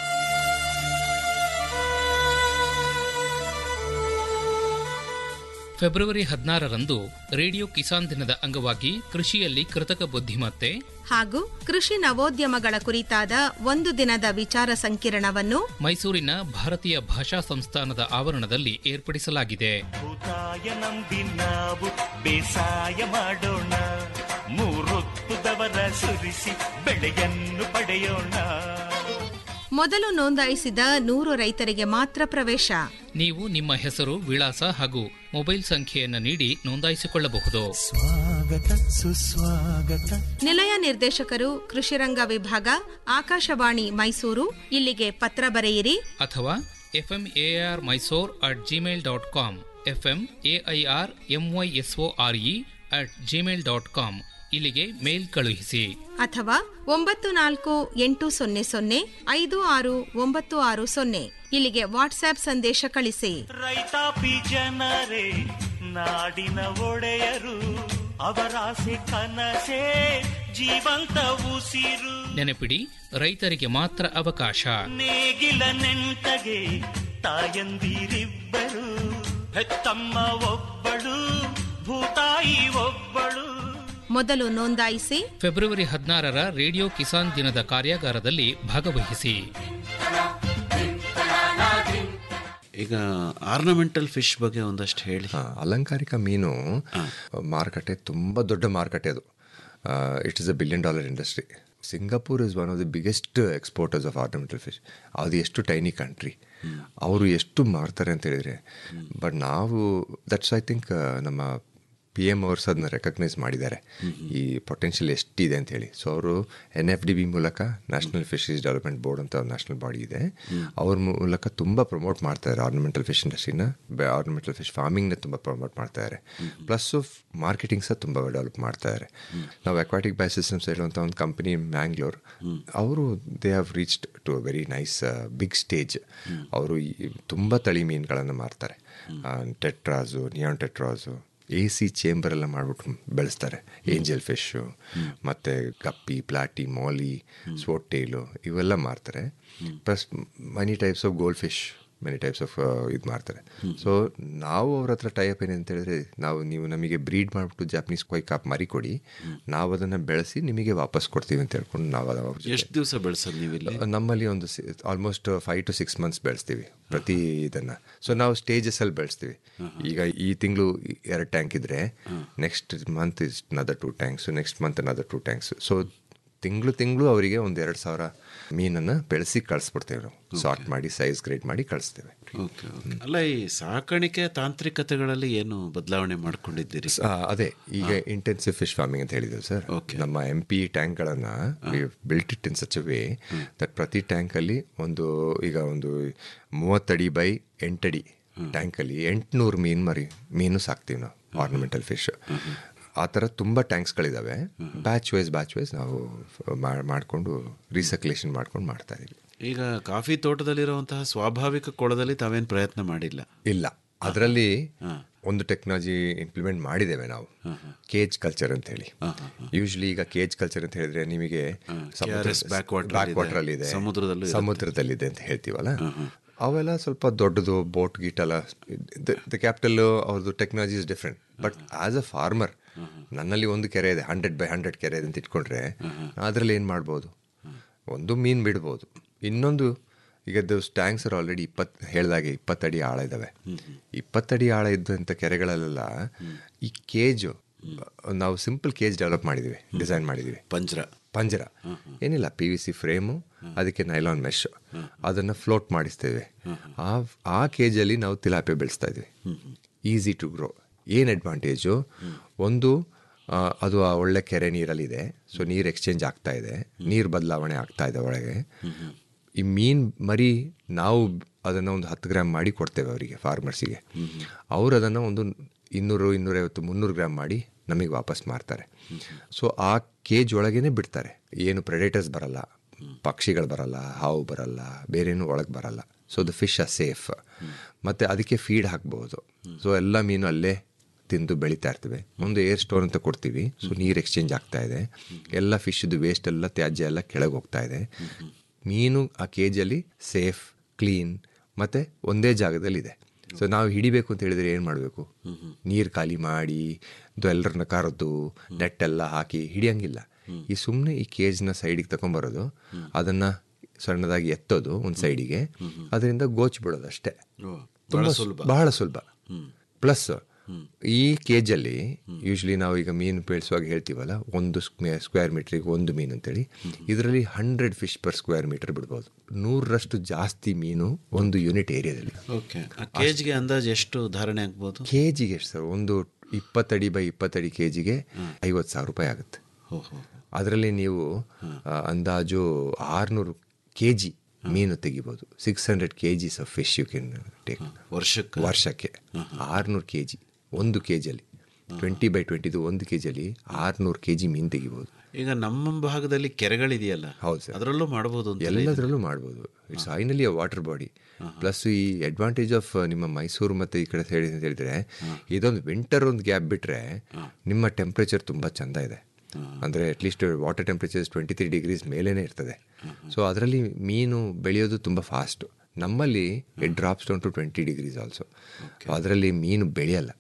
ಫೆಬ್ರವರಿ ಹದಿನಾರರಂದು ರೇಡಿಯೋ ಕಿಸಾನ್ ದಿನದ ಅಂಗವಾಗಿ ಕೃಷಿಯಲ್ಲಿ ಕೃತಕ ಬುದ್ಧಿಮತ್ತೆ ಹಾಗೂ ಕೃಷಿ ನವೋದ್ಯಮಗಳ ಕುರಿತಾದ ಒಂದು ದಿನದ ವಿಚಾರ ಸಂಕಿರಣವನ್ನು ಮೈಸೂರಿನ ಭಾರತೀಯ ಭಾಷಾ ಸಂಸ್ಥಾನದ ಆವರಣದಲ್ಲಿ ಏರ್ಪಡಿಸಲಾಗಿದೆ ಭೂತಾಯ ನಂಬಿ ನಾವು ಬೇಸಾಯ ಮಾಡೋಣ ಮೂರೊತ್ತುದವರ ಸುರಿಸಿ ಬೆಳೆಯನ್ನು ಪಡೆಯೋಣ ಮೊದಲು ನೋಂದಾಯಿಸಿದ ನೂರು ರೈತರಿಗೆ ಮಾತ್ರ ಪ್ರವೇಶ ನೀವು ನಿಮ್ಮ ಹೆಸರು ವಿಳಾಸ ಹಾಗೂ ಮೊಬೈಲ್ ಸಂಖ್ಯೆಯನ್ನು ನೀಡಿ ನೋಂದಾಯಿಸಿಕೊಳ್ಳಬಹುದು ಸ್ವಾಗತ ಸುಸ್ವಾಗತ ನಿಲಯ ನಿರ್ದೇಶಕರು ಕೃಷಿರಂಗ ವಿಭಾಗ ಆಕಾಶವಾಣಿ ಮೈಸೂರು ಇಲ್ಲಿಗೆ ಪತ್ರ ಬರೆಯಿರಿ ಅಥವಾ FM AR Mysore at Gmail dot com FM AIR MYSO RE at Gmail dot com ಇಲ್ಲಿಗೆ ಮೇಲ್ ಕಳುಹಿಸಿ ಅಥವಾ ಒಂಬತ್ತು ನಾಲ್ಕು ಎಂಟು ಸೊನ್ನೆ ಸೊನ್ನೆ ಐದು ಆರು ಒಂಬತ್ತು ಆರು ಸೊನ್ನೆ ಇಲ್ಲಿಗೆ ವಾಟ್ಸ್ಆಪ್ ಸಂದೇಶ ಕಳಿಸಿ ರೈತಾಪಿ ಜನರೇ ನಾಡಿನ ಒಡೆಯರು ಅವರಾಸೆ ಕನಸೇ ಜೀವಂತ ಉಸಿರು ನೆನಪಿಡಿ ರೈತರಿಗೆ ಮಾತ್ರ ಅವಕಾಶ ನೇಗಿಲ ನೆಂಟಗೆ ತಾಯಂದಿರಿಬ್ಬರು ಹೆತ್ತಮ್ಮ ಒಬ್ಬಳು ಭೂತಾಯಿ ಒಬ್ಬಳು ಮೊದಲು ನೋಂದಾಯಿಸಿ ಫೆಬ್ರವರಿ ಹದಿನಾರರ ರೇಡಿಯೋ ಕಿಸಾನ್ ದಿನದ ಕಾರ್ಯಾಗಾರದಲ್ಲಿ ಭಾಗವಹಿಸಿ ಈಗ ಆರ್ನಮೆಂಟಲ್ ಫಿಶ್ ಬಗ್ಗೆ ಒಂದಷ್ಟು ಹೇಳಿ ಹಾ, ಅಲಂಕಾರಿಕ ಮೀನು ಮಾರುಕಟ್ಟೆ ತುಂಬ ದೊಡ್ಡ ಮಾರುಕಟ್ಟೆ ಅದು it is a billion dollar industry Singapore is one of the biggest exporters of ornamental fish ಅದು ಎಷ್ಟು ಟೈನಿ ಕಂಟ್ರಿ ಅವರು ಎಷ್ಟು ಮಾರ್ತಾರೆ ಅಂತ ಹೇಳಿದರೆ ಬಟ್ ನಾವು ದಟ್ಸ್ ಐ ಥಿಂಕ್ ನಮ್ಮ ಪಿ ಎಮ್ ಅವ್ರು ಅದನ್ನ ರೆಕಗ್ನೈಸ್ ಮಾಡಿದ್ದಾರೆ ಈ ಪೊಟೆನ್ಷಿಯಲ್ ಎಷ್ಟಿದೆ ಅಂತ ಹೇಳಿ ಸೊ ಅವರು ಎನ್ ಎಫ್ ಡಿ ಬಿ ಮೂಲಕ ನ್ಯಾಷನಲ್ ಫಿಶರೀಸ್ ಡೆವಲಪ್ಮೆಂಟ್ ಬೋರ್ಡ್ ಅಂತ ನ್ಯಾಷನಲ್ ಬಾಡಿ ಇದೆ ಅವ್ರ ಮೂಲಕ ತುಂಬ ಪ್ರಮೋಟ್ ಮಾಡ್ತಾರೆ ಆರ್ನಮೆಂಟಲ್ ಫಿಶ್ ಇಂಡಸ್ಟ್ರಿನ ಆರ್ನಮೆಂಟಲ್ ಫಿಶ್ ಫಾರ್ಮಿಂಗ್ನ ತುಂಬ ಪ್ರಮೋಟ್ ಮಾಡ್ತಾ ಇದ್ದಾರೆ ಪ್ಲಸ್ ಮಾರ್ಕೆಟಿಂಗ್ ಸಹ ತುಂಬ ಡೆವಲಪ್ ಮಾಡ್ತಾ ಇದ್ದಾರೆ ನಾವು ಅಕ್ವಾಟಿಕ್ ಬೈ ಸಿಸ್ಟಮ್ಸ್ ಹೇಳುವಂಥ ಒಂದು ಕಂಪನಿ ಮ್ಯಾಂಗ್ಳೂರ್ ಅವರು they have reached to a very nice big stage ಅವರು ತುಂಬ ತಳಿ ಮೀನುಗಳನ್ನು ಮಾರ್ತಾರೆ tetras neon tetras A C chamber ಎಲ್ಲ ಮಾಡಿಬಿಟ್ಟು ಬೆಳೆಸ್ತಾರೆ ಏಂಜಲ್ ಫಿಶ್ಶು ಮತ್ತು ಗಪ್ಪಿ ಪ್ಲಾಟಿ ಮಾಲಿ ಸ್ವೋಟೇಲು ಇವೆಲ್ಲ ಮಾರ್ತಾರೆ plus many types of gold fish many types of ಇದು ಮಾಡ್ತಾರೆ ಸೊ ನಾವು ಅವ್ರ ಹತ್ರ ಟೈಪ್ ಏನಂತ ಹೇಳಿದ್ರೆ ನಾವು ನೀವು ನಮಗೆ ಬ್ರೀಡ್ ಮಾಡಿಬಿಟ್ಟು ಜಾಪನೀಸ್ ಕೊಯ್ ಕಾಪ್ ಮರಿ ಕೊಡಿ ನಾವು ಅದನ್ನು ಬೆಳೆಸಿ ನಿಮಗೆ ವಾಪಸ್ ಕೊಡ್ತೀವಿ ಅಂತ ಹೇಳ್ಕೊಂಡು ನಾವು ಅದು ಅವ್ರ ಜೊತೆ- ಎಷ್ಟು ದಿವಸ ಬೆಳೆಸೋದು ನೀವು ಇಲ್ಲಿ ನಮ್ಮಲ್ಲಿ ಒಂದು almost five to six months ಬೆಳೆಸ್ತೀವಿ ಪ್ರತಿ ಇದನ್ನು ಸೊ ನಾವು ಸ್ಟೇಜಸಲ್ಲಿ ಬೆಳೆಸ್ತೀವಿ ಈಗ ಈ ತಿಂಗಳು ಎರಡು ಟ್ಯಾಂಕ್ ಇದ್ದರೆ next month is another two tanks next month another two tanks so ತಿಂಗಳು ತಿಂಗಳು ಅವರಿಗೆ ಒಂದು ಎರಡು ಸಾವಿರ ಮೀನನ್ನು ಬೆಳೆಸಿ ಕಳಿಸ್ಬಿಡ್ತೇವೆ ನಾವು ಸಾರ್ಟ್ ಮಾಡಿ ಸೈಜ್ ಗ್ರೇಡ್ ಮಾಡಿ ಕಳಿಸ್ತೇವೆ ಓಕೆ ಓಕೆ ಅಲ್ಲ ಈ ಸಾಕಾಣಿಕೆ ತಾಂತ್ರಿಕತೆಗಳಲ್ಲಿ ಏನು ಬದಲಾವಣೆ ಮಾಡ್ಕೊಂಡಿದ್ದೀರಿ ಸ- ಅದೇ ಈಗ ಇಂಟೆನ್ಸಿವ್ ಫಿಶ್ ಫಾರ್ಮಿಂಗ್ ಅಂತ ಹೇಳಿದ್ರು ಸರ್ Okay. ನಮ್ಮ ಎಂ ಪಿ ಟ್ಯಾಂಕ್ಗಳನ್ನು built it in such way that ಪ್ರತಿ ಟ್ಯಾಂಕಲ್ಲಿ ಒಂದು ಈಗ ಒಂದು ಮೂವತ್ತಡಿ ಬೈ ಎಂಟಡಿ ಟ್ಯಾಂಕಲ್ಲಿ ಎಂಟುನೂರು ಮೀನು ಮರಿ ಮೀನು ಸಾಕ್ತೀವಿ ನಾವು ಆರ್ನಮೆಂಟಲ್ ಫಿಶ್ ಆ ಥರ ತುಂಬ ಟ್ಯಾಂಕ್ಸ್ಗಳಿದ್ದಾವೆ ಬ್ಯಾಚ್ ವೈಸ್ ಬ್ಯಾಚ್ ವೈಸ್ ನಾವು ಮಾ- ಮಾಡಿಕೊಂಡು ರೀಸರ್ಕ್ಯುಲೇಷನ್ ಮಾಡ್ಕೊಂಡು ಮಾಡ್ತಾ ಇದೀವಿ ಈಗ ಕಾಫಿ ತೋಟದಲ್ಲಿರುವಂತಹ ಸ್ವಾಭಾವಿಕ ಕೊಳದಲ್ಲಿ ತಾವೇನು ಪ್ರಯತ್ನ ಮಾಡಿಲ್ಲ ಇಲ್ಲ ಅದರಲ್ಲಿ ಒಂದು ಟೆಕ್ನಾಲಜಿ ಇಂಪ್ಲಿಮೆಂಟ್ ಮಾಡಿದ್ದೇವೆ ನಾವು ಕೇಜ್ ಕಲ್ಚರ್ ಅಂತ ಹೇಳಿ ಯೂಶ್ವಲಿ ಈಗ ಕೇಜ್ ಕಲ್ಚರ್ ಅಂತ ಹೇಳಿದ್ರೆ ನಿಮಗೆ KRS backwater ಬ್ಯಾಕ್ ಇದೆ, ವಾಟರ್ ಇದೆ ಸಮುದ್ರದಲ್ಲೂ ಇರುತ್ತೆ. ಸಮುದ್ರದಲ್ಲಿದೆ ಅಂತ ಹೇಳ್ತೀವಲ್ಲ ಅವೆಲ್ಲ ಸ್ವಲ್ಪ ದೊಡ್ಡದು ಬೋಟ್ ಗೀಟ್ ಎಲ್ಲ ದ ಕ್ಯಾಪಿಟಲ್ ಅವ್ರದ್ದು technology is different but as a farmer ನನ್ನಲ್ಲಿ ಒಂದು ಕೆರೆ ಇದೆ ಹಂಡ್ರೆಡ್ ಬೈ ಹಂಡ್ರೆಡ್ ಕೆರೆ ಇದೆ ಅಂತ ಇಟ್ಕೊಂಡ್ರೆ ಅದರಲ್ಲಿ ಏನು ಮಾಡ್ಬೋದು ಒಂದು ಮೀನು ಬಿಡ್ಬೋದು ಇನ್ನೊಂದು ಈಗ ದೋಸ್ ಟ್ಯಾಂಕ್ಸ್ ಆರ್ ಆಲ್ರೆಡಿ ಇಪ್ಪತ್ತು ಹೇಳ್ದಾಗೆ ಇಪ್ಪತ್ತಡಿ ಆಳ ಇದ್ದಾವೆ ಇಪ್ಪತ್ತಡಿ ಆಳ ಇದ್ದಂಥ ಕೆರೆಗಳಲ್ಲೆಲ್ಲ ಈ ಕೇಜು ನಾವು ಸಿಂಪಲ್ ಕೇಜ್ ಡೆವಲಪ್ ಮಾಡಿದ್ದೀವಿ ಡಿಸೈನ್ ಮಾಡಿದ್ದೀವಿ ಪಂಜರ ಪಂಜರ ಏನಿಲ್ಲ ಪಿ ವಿ ಸಿ ಫ್ರೇಮು ಅದಕ್ಕೆ ನೈಲಾನ್ ಮೆಶ್ ಅದನ್ನು ಫ್ಲೋಟ್ ಮಾಡಿಸ್ತೇವೆ ಆ ಆ ಕೇಜಲ್ಲಿ ನಾವು ತಿಲಾಪೆ ಬೆಳೆಸ್ತಾ ಇದ್ವಿ ಈಸಿ ಟು ಗ್ರೋ ಏನು ಅಡ್ವಾಂಟೇಜು ಒಂದು ಆ, ಅದು ಆ ಒಳ್ಳೆ ಕೆರೆ ನೀರಲ್ಲಿದೆ ಸೊ ನೀರು ಎಕ್ಸ್ಚೇಂಜ್ ಆಗ್ತಾ ಇದೆ ನೀರು ಬದಲಾವಣೆ ಆಗ್ತಾ ಇದೆ ಒಳಗೆ ಈ ಮೀನು ಮರಿ ನಾವು ಅದನ್ನು ಒಂದು ಹತ್ತು ಗ್ರಾಮ್ ಮಾಡಿ ಕೊಡ್ತೇವೆ ಅವರಿಗೆ ಫಾರ್ಮರ್ಸಿಗೆ ಅವರು ಅದನ್ನು ಒಂದು ಇನ್ನೂರು ಇನ್ನೂರೈವತ್ತು ಮುನ್ನೂರು ಗ್ರಾಮ್ ಮಾಡಿ ನಮಗೆ ವಾಪಸ್ ಮಾರ್ತಾರೆ ಸೊ ಆ ಕೇಜ್ ಒಳಗೇನೆ ಬಿಡ್ತಾರೆ ಏನು ಪ್ರೆಡೇಟರ್ಸ್ ಬರಲ್ಲ ಪಕ್ಷಿಗಳು ಬರಲ್ಲ ಹಾವು ಬರಲ್ಲ ಬೇರೇನು ಒಳಗೆ ಬರಲ್ಲ so the fish are safe ಮತ್ತು ಅದಕ್ಕೆ ಫೀಡ್ ಹಾಕ್ಬೋದು ಸೊ ಎಲ್ಲ ಮೀನು ಅಲ್ಲೇ ತಿಂದು ಬೆಳೀತಾ ಇರ್ತವೆ ಒಂದು ಏರ್ ಸ್ಟೋರ್ ಅಂತ ಕೊಡ್ತೀವಿ ಸೊ ನೀರು ಎಕ್ಸ್ಚೇಂಜ್ ಆಗ್ತಾ ಇದೆ ಎಲ್ಲ ಫಿಶ್ದು ವೇಸ್ಟ್ ಎಲ್ಲ ತ್ಯಾಜ್ಯ ಎಲ್ಲ ಕೆಳಗೆ ಹೋಗ್ತಾ ಇದೆ ಮೀನು ಆ ಕೇಜಲ್ಲಿ ಸೇಫ್ ಕ್ಲೀನ್ ಮತ್ತು ಒಂದೇ ಜಾಗದಲ್ಲಿದೆ ಸೊ ನಾವು ಹಿಡಿಬೇಕು ಅಂತ ಹೇಳಿದರೆ ಏನು ಮಾಡಬೇಕು ನೀರು ಖಾಲಿ ಮಾಡಿ ಇದು ಎಲ್ಲರನ್ನ ಕರೆದು ನೆಟ್ ಎಲ್ಲ ಹಾಕಿ ಹಿಡಿಯಂಗಿಲ್ಲ ಈ ಸುಮ್ಮನೆ ಈ ಕೇಜ್ನ ಸೈಡಿಗೆ ತಗೊಂಬರೋದು ಅದನ್ನು ಸಣ್ಣದಾಗಿ ಎತ್ತೋದು ಒಂದು ಸೈಡಿಗೆ ಅದರಿಂದ ಗೋಚ್ ಬಿಡೋದು ಅಷ್ಟೇ ತುಂಬ ಸುಲಭ ಬಹಳ ಸುಲಭ ಪ್ಲಸ್ ಈ ಕೇಜಲ್ಲಿ ಯೂಶ್ವಲಿ ನಾವು ಈಗ ಮೀನು ಬೆಳೆಸುವಾಗ ಹೇಳ್ತೀವಲ್ಲ ಒಂದು ಸ್ಕ್ವೇರ್ ಮೀಟ್ರಿಗೆ ಒಂದು ಮೀನು ಅಂತೇಳಿ ಇದರಲ್ಲಿ hundred fish per square metre ಬಿಡ್ಬೋದು ನೂರರಷ್ಟು ಜಾಸ್ತಿ ಮೀನು ಒಂದು ಯೂನಿಟ್ ಏರಿಯಾದಲ್ಲಿ ಓಕೆ ಆ ಕೇಜ್ಗೆ ಅಂದಾಜು ಎಷ್ಟು ಧಾರಣೆ ಆಗ್ಬೋದು ಕೆ ಜಿಗೆ ಎಷ್ಟು ಸರ್ ಒಂದು ಇಪ್ಪತ್ತಡಿ ಬೈ ಇಪ್ಪತ್ತಡಿ ಕೆ ಜಿಗೆ ಐವತ್ತು ಸಾವಿರ ರೂಪಾಯಿ ಆಗುತ್ತೆ ಓಹೋ ಅದರಲ್ಲಿ ನೀವು ಆ, ಅಂದಾಜು ಆರುನೂರು ಕೆ ಜಿ ಮೀನು ತೆಗಿಬೋದು six hundred K Gs of fish you can take ವರ್ಷಕ್ಕೆ ವರ್ಷಕ್ಕೆ ಆರುನೂರು ಕೆ ಜಿ ಒಂದು ಕೆ ಜಿಯಲ್ಲಿ ಟ್ವೆಂಟಿ ಬೈ ಟ್ವೆಂಟಿದು ಒಂದು ಕೆ ಜಿಯಲ್ಲಿ ಆರುನೂರು ಕೆ ಜಿ ಮೀನು ತೆಗಿಬೋದು ಈಗ ನಮ್ಮ ಭಾಗದಲ್ಲಿ ಕೆರೆಗಳಿದೆಯಲ್ಲ ಹೌದು ಸರ್. ಅದರಲ್ಲೂ ಮಾಡ್ಬೋದು ಅಂತ ಎಲ್ಲದರಲ್ಲೂ ಮಾಡ್ಬೋದು it's finally a water body plus ಈ ಅಡ್ವಾಂಟೇಜ್ ಆಫ್ ನಿಮ್ಮ ಮೈಸೂರು ಮತ್ತು ಈ ಕಡೆ ಸೈಡ್ ಅಂತ ಹೇಳಿದ್ರೆ ಇದೊಂದು ವಿಂಟರ್ ಒಂದು ಗ್ಯಾಪ್ ಬಿಟ್ಟರೆ ನಿಮ್ಮ ಟೆಂಪ್ರೇಚರ್ ತುಂಬ ಚೆಂದ ಇದೆ ಅಂದರೆ at least water temperatures twenty three degrees ಮೇಲೇ ಇರ್ತದೆ ಸೊ ಅದರಲ್ಲಿ ಮೀನು ಬೆಳೆಯೋದು ತುಂಬ ಫಾಸ್ಟು ನಮ್ಮಲ್ಲಿ it drops down to twenty degrees also ಅದರಲ್ಲಿ ಮೀನು ಬೆಳೆಯಲ್ಲ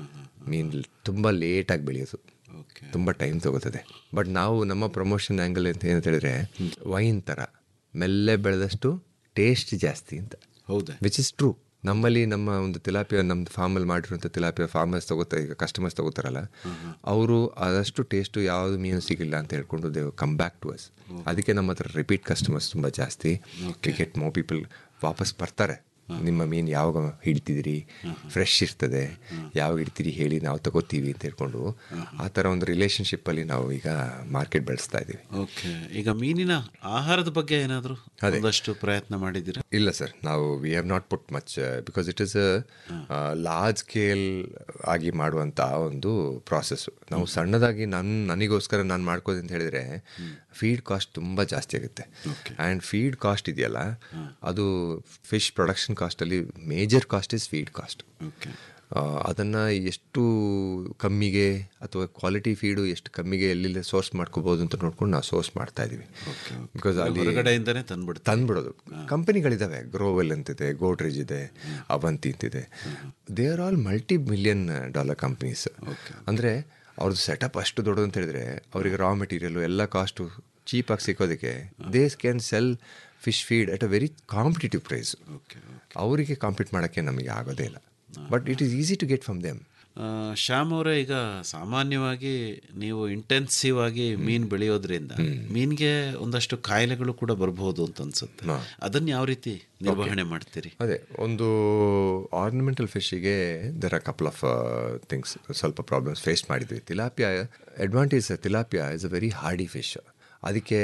ಮೀನು ತುಂಬ ಲೇಟಾಗಿ ಬೆಳೆಯೋದು ಓಕೆ ತುಂಬ ಟೈಮ್ ತಗೋತದೆ ಬಟ್ ನಾವು ನಮ್ಮ ಪ್ರಮೋಷನ್ ಆ್ಯಂಗಲ್ ಅಂತ ಏನಂತ ಹೇಳಿದ್ರೆ ವೈನ್ ಥರ ಮೆಲ್ಲೆ ಬೆಳೆದಷ್ಟು ಟೇಸ್ಟ್ ಜಾಸ್ತಿ ಅಂತ ಹೌದಾ ವಿಚ್ ಇಸ್ ಟ್ರೂ ನಮ್ಮಲ್ಲಿ ನಮ್ಮ ಒಂದು ತಿಲಾಪಿಯ ನಮ್ಮ ಫಾರ್ಮಲ್ಲಿ ಮಾಡಿರುವಂಥ ತಿಲಾಪಿಯ ಫಾರ್ಮರ್ಸ್ ತಗೋತಾರೆ ಈಗ ಕಸ್ಟಮರ್ಸ್ ತಗೋತಾರಲ್ಲ ಅವರು ಆದಷ್ಟು ಟೇಸ್ಟು ಯಾವುದು ಮೀನು ಸಿಗಿಲ್ಲ ಅಂತ ಹೇಳ್ಕೊಂಡು they come back to us ಅದಕ್ಕೆ ನಮ್ಮ ಹತ್ರ ರಿಪೀಟ್ ಕಸ್ಟಮರ್ಸ್ ತುಂಬ ಜಾಸ್ತಿ ಕ್ರಿಕೆಟ್ ಮೋ ಪೀಪಲ್ ವಾಪಸ್ ಬರ್ತಾರೆ ನಿಮ್ಮ ಮೀನು ಯಾವಾಗ ಹಿಡಿತಿದ್ದೀರಿ ಫ್ರೆಶ್ ಇರ್ತದೆ ಯಾವಾಗ ಹಿಡ್ತೀರಿ ಹೇಳಿ ನಾವು ತಗೋತೀವಿ ಅಂತ ಹೇಳ್ಕೊಂಡು ಆ ಥರ ಒಂದು ರಿಲೇಷನ್ಶಿಪ್ಪಲ್ಲಿ ನಾವು ಈಗ ಮಾರ್ಕೆಟ್ ಬೆಳೆಸ್ತಾ ಇದ್ದೀವಿ ಓಕೆ ಈಗ ಮೀನಿನ ಆಹಾರದ ಬಗ್ಗೆ ಏನಾದರೂ ಅದೇ. ಒಂದಷ್ಟು ಪ್ರಯತ್ನ ಮಾಡಿದ್ದೀರಾ ಇಲ್ಲ ಸರ್ ನಾವು we have not put much because it is large scale ಆಗಿ ಮಾಡುವಂಥ ಒಂದು ಪ್ರಾಸೆಸ್ಸು ನಾವು ಸಣ್ಣದಾಗಿ ನನ್ನ ನನಗೋಸ್ಕರ ನಾನು ಮಾಡ್ಕೋದು ಅಂತ ಹೇಳಿದರೆ ಫೀಡ್ ಕಾಸ್ಟ್ ತುಂಬ ಜಾಸ್ತಿ ಆಗುತ್ತೆ ಆ್ಯಂಡ್ ಫೀಡ್ ಕಾಸ್ಟ್ ಇದೆಯಲ್ಲ ಅದು ಫಿಶ್ ಪ್ರೊಡಕ್ಷನ್ ಕಾಸ್ಟಲ್ಲಿ major cost is feed cost okay ಅದನ್ನು ಎಷ್ಟು ಕಮ್ಮಿಗೆ ಅಥವಾ ಕ್ವಾಲಿಟಿ ಫೀಡು ಎಷ್ಟು ಕಮ್ಮಿಗೆ ಎಲ್ಲಿ ಸೋರ್ಸ್ ಮಾಡ್ಕೋಬೋದು ಅಂತ ನೋಡ್ಕೊಂಡು ನಾವು ಸೋರ್ಸ್ ಮಾಡ್ತಾ ಇದ್ದೀವಿ ಬಿಕಾಸ್ ಅಲ್ಲಿ ಹೊರಗಡೆಯಿಂದನೇ ತಂದ್ಬಿಡ್ತಾರೆ ತಂದ್ಬಿಡೋದು ಕಂಪನಿಗಳಿದ್ದಾವೆ ಗ್ರೋವೆಲ್ ಅಂತಿದೆ ಗೋಡ್ರೇಜ್ ಇದೆ ಅವಂತಿ ಅಂತಿದೆ they are all multi million dollar companies ಅಂದರೆ ಅವ್ರದ್ದು ಸೆಟಪ್ ಅಷ್ಟು ದೊಡ್ಡದು ಅಂತ ಹೇಳಿದ್ರೆ ಅವರಿಗೆ ರಾ ಮೆಟೀರಿಯಲು ಎಲ್ಲ ಕಾಸ್ಟು ಚೀಪಾಗಿ ಸಿಕ್ಕೋದಕ್ಕೆ they can sell fish feed at a very competitive price ಅವರಿಗೆ ಕಾಂಪೀಟ್ ಮಾಡೋಕ್ಕೆ ನಮಗೆ ಆಗೋದೇ ಇಲ್ಲ but it is easy to get from them ಆ, ಶ್ಯಾಮ್ ಅವರೇ ಈಗ ಸಾಮಾನ್ಯವಾಗಿ ನೀವು ಇಂಟೆನ್ಸಿವ್ ಆಗಿ ಮೀನು ಬೆಳೆಯೋದ್ರಿಂದ ಮೀನಿಗೆ ಒಂದಷ್ಟು ಕಾಯಿಲೆಗಳು ಕೂಡ ಬರಬಹುದು ಅಂತ ಅನ್ಸುತ್ತೆ ಅದನ್ನ ಯಾವ ರೀತಿ ನಿರ್ವಹಣೆ ಮಾಡ್ತೀರಿ ಅದೇ ಒಂದು ಆರ್ನಮೆಂಟಲ್ ಫಿಶಿಗೆ there are couple of things ಸ್ವಲ್ಪ ಪ್ರಾಬ್ಲಮ್ಸ್ ಫೇಸ್ ಮಾಡಿದ್ವಿ tilapia advantage tilapia is a very hardy fish ಅದಕ್ಕೆ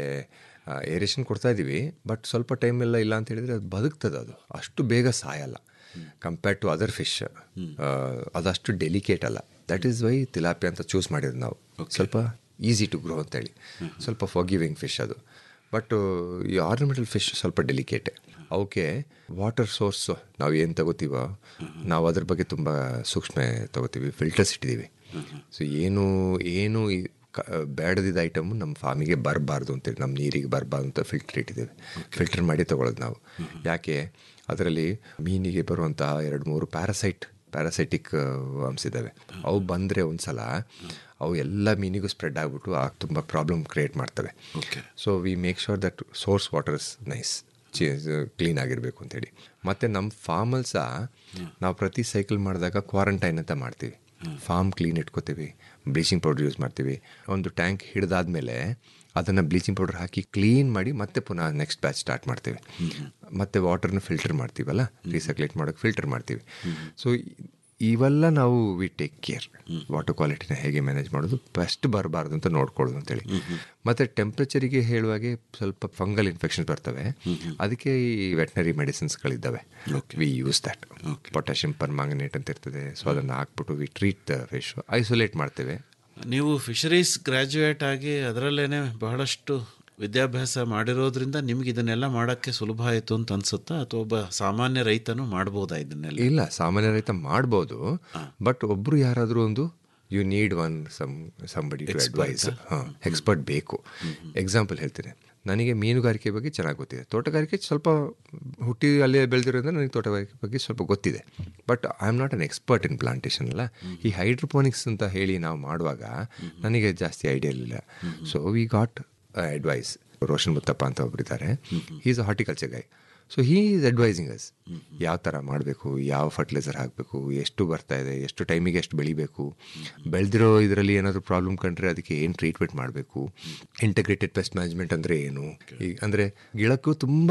ಏರೇಷನ್ ಕೊಡ್ತಾ ಇದ್ದೀವಿ ಬಟ್ ಸ್ವಲ್ಪ ಟೈಮ್ ಎಲ್ಲ ಇಲ್ಲ ಅಂತ ಹೇಳಿದರೆ ಅದು ಬದುಕ್ತದೆ ಅದು ಅಷ್ಟು ಬೇಗ ಸಾಯಲ್ಲ ಕಂಪೇರ್ಡ್ ಟು ಅದರ್ ಫಿಶ್ ಅದಷ್ಟು ಡೆಲಿಕೇಟ್ ಅಲ್ಲ ದಟ್ ಈಸ್ ವೈ ತಿಲಾಪಿಯಾ ಅಂತ ಚೂಸ್ ಮಾಡಿರೋದು ನಾವು ಸ್ವಲ್ಪ ಈಸಿ ಟು ಗ್ರೋ ಅಂತೇಳಿ ಸ್ವಲ್ಪ ಫಾಗಿವಿಂಗ್ ಫಿಶ್ ಅದು ಬಟ್ ಈ ಆರ್ನಮೆಂಟಲ್ ಫಿಶ್ ಸ್ವಲ್ಪ ಡೆಲಿಕೇಟೆ ಅವಕ್ಕೆ ವಾಟರ್ ಸೋರ್ಸ್ ನಾವು ಏನು ತಗೋತೀವೋ ನಾವು ಅದ್ರ ಬಗ್ಗೆ ತುಂಬ ಸೂಕ್ಷ್ಮ ತಗೋತೀವಿ ಫಿಲ್ಟರ್ಸ್ ಇಟ್ಟಿದ್ದೀವಿ ಸೊ ಏನು ಏನು ಈ ಕ ಬೇಡದಿದ್ದ ಐಟಮು ನಮ್ಮ ಫಾರ್ಮಿಗೆ ಬರಬಾರ್ದು ಅಂತೇಳಿ ನಮ್ಮ ನೀರಿಗೆ ಬರಬಾರ್ದು ಅಂತ ಫಿಲ್ಟರ್ ಇಟ್ಟಿದ್ದೇವೆ ಫಿಲ್ಟರ್ ಮಾಡಿ ತಗೊಳ್ಳೋದು ನಾವು ಯಾಕೆ ಅದರಲ್ಲಿ ಮೀನಿಗೆ ಬರುವಂಥ ಎರಡು ಮೂರು ಪ್ಯಾರಾಸೈಟ್ ಪ್ಯಾರಾಸೈಟಿಕ್ ವರ್ಮ್ಸ್ ಇದ್ದಾವೆ ಅವು ಬಂದರೆ ಒಂದು ಸಲ ಅವು ಎಲ್ಲ ಮೀನಿಗೂ ಸ್ಪ್ರೆಡ್ ಆಗಿಬಿಟ್ಟು ಆ ತುಂಬ ಪ್ರಾಬ್ಲಮ್ ಕ್ರಿಯೇಟ್ ಮಾಡ್ತವೆ so we make sure that source water is nice clean ಆಗಿರಬೇಕು ಅಂತೇಳಿ ಮತ್ತು ನಮ್ಮ ಫಾರ್ಮಲ್ಲಿ ಸಹ ನಾವು ಪ್ರತಿ ಸೈಕಲ್ ಮಾಡಿದಾಗ ಕ್ವಾರಂಟೈನ್ ಅಂತ ಮಾಡ್ತೀವಿ ಫಾರ್ಮ್ ಕ್ಲೀನ್ ಇಟ್ಕೋತೀವಿ ಬ್ಲೀಚಿಂಗ್ ಪೌಡರ್ ಯೂಸ್ ಮಾಡ್ತೀವಿ ಒಂದು ಟ್ಯಾಂಕ್ ಹಿಡಿದಾದ್ಮೇಲೆ ಅದನ್ನು ಬ್ಲೀಚಿಂಗ್ ಪೌಡರ್ ಹಾಕಿ ಕ್ಲೀನ್ ಮಾಡಿ ಮತ್ತೆ ಪುನಃ ನೆಕ್ಸ್ಟ್ ಬ್ಯಾಚ್ ಸ್ಟಾರ್ಟ್ ಮಾಡ್ತೀವಿ ಮತ್ತು ವಾಟರ್ನ ಫಿಲ್ಟರ್ ಮಾಡ್ತೀವಲ್ಲ ರೀಸೈಕ್ಲೇಟ್ ಮಾಡೋಕ್ಕೆ ಫಿಲ್ಟರ್ ಮಾಡ್ತೀವಿ ಸೊ ಇವೆಲ್ಲ ನಾವು ವಿ ಟೇಕ್ ಕೇರ್ ವಾಟರ್ ಕ್ವಾಲಿಟಿನ ಹೇಗೆ ಮ್ಯಾನೇಜ್ ಮಾಡೋದು ಬೆಸ್ಟ್ ಬರಬಾರ್ದು ಅಂತ ನೋಡ್ಕೊಳ್ಳೋದು ಅಂತೇಳಿ ಮತ್ತು ಟೆಂಪ್ರೇಚರಿಗೆ ಹೇಳುವಾಗೆ ಸ್ವಲ್ಪ ಫಂಗಲ್ ಇನ್ಫೆಕ್ಷನ್ಸ್ ಬರ್ತವೆ ಅದಕ್ಕೆ ಈ ವೆಟ್ನರಿ ಮೆಡಿಸಿನ್ಸ್ಗಳಿದ್ದಾವೆ we use that potassium permanganate ಅಂತ ಇರ್ತದೆ ಸೊ ಅದನ್ನು ಹಾಕ್ಬಿಟ್ಟು we treat the fish isolate ಮಾಡ್ತೇವೆ ನೀವು ಫಿಶರೀಸ್ ಗ್ರ್ಯಾಜುಯೇಟ್ ಆಗಿ ಅದರಲ್ಲೇನೆ ಬಹಳಷ್ಟು ವಿದ್ಯಾಭ್ಯಾಸ ಮಾಡಿರೋದ್ರಿಂದ ನಿಮ್ಗೆ ಇದನ್ನೆಲ್ಲ ಮಾಡೋಕ್ಕೆ ಸುಲಭ ಆಯಿತು ಅಂತ ಅನ್ಸುತ್ತಾ ಅಥವಾ ಒಬ್ಬ ಸಾಮಾನ್ಯ ರೈತನು ಮಾಡ್ಬೋದಾ ಇದನ್ನೆಲ್ಲ ಇಲ್ಲ ಸಾಮಾನ್ಯ ರೈತ ಮಾಡ್ಬೋದು ಬಟ್ ಒಬ್ರು ಯಾರಾದರೂ ಒಂದು you need one some somebody to advise ಹಾಂ ಎಕ್ಸ್ಪರ್ಟ್ ಬೇಕು ಎಕ್ಸಾಂಪಲ್ ಹೇಳ್ತೀನಿ ನನಗೆ ಮೀನುಗಾರಿಕೆ ಬಗ್ಗೆ ಚೆನ್ನಾಗಿ ಗೊತ್ತಿದೆ ತೋಟಗಾರಿಕೆ ಸ್ವಲ್ಪ ಹುಟ್ಟಿ ಅಲ್ಲೇ ಬೆಳೆದಿರೋದ್ರಿಂದ ನನಗೆ ತೋಟಗಾರಿಕೆ ಬಗ್ಗೆ ಸ್ವಲ್ಪ ಗೊತ್ತಿದೆ but I am not an expert in plantation ಅಲ್ಲ ಈ ಹೈಡ್ರೋಪೋನಿಕ್ಸ್ ಅಂತ ಹೇಳಿ ನಾವು ಮಾಡುವಾಗ ನನಗೆ ಜಾಸ್ತಿ ಐಡಿಯಾ ಇರಲಿಲ್ಲ so we got advice Roshan Muthappa ಅಂತ ಒಬ್ಬರಿದ್ದಾರೆ is a horticulture guy so he is advising us ಯಾವ ಥರ ಮಾಡಬೇಕು ಯಾವ ಫರ್ಟಿಲೈಸರ್ ಹಾಕಬೇಕು ಎಷ್ಟು ಬರ್ತಾ ಇದೆ ಎಷ್ಟು ಟೈಮಿಗೆ ಎಷ್ಟು ಬೆಳಿಬೇಕು ಬೆಳೆದಿರೋ ಇದರಲ್ಲಿ ಏನಾದರೂ ಪ್ರಾಬ್ಲಮ್ ಕಂಡ್ರೆ ಅದಕ್ಕೆ ಏನು ಟ್ರೀಟ್ಮೆಂಟ್ ಮಾಡಬೇಕು ಇಂಟಗ್ರೇಟೆಡ್ ಪೆಸ್ಟ್ ಮ್ಯಾನೇಜ್ಮೆಂಟ್ ಅಂದರೆ ಏನು ಈ ಅಂದರೆ ಗಿಳಕ್ಕೂ ತುಂಬ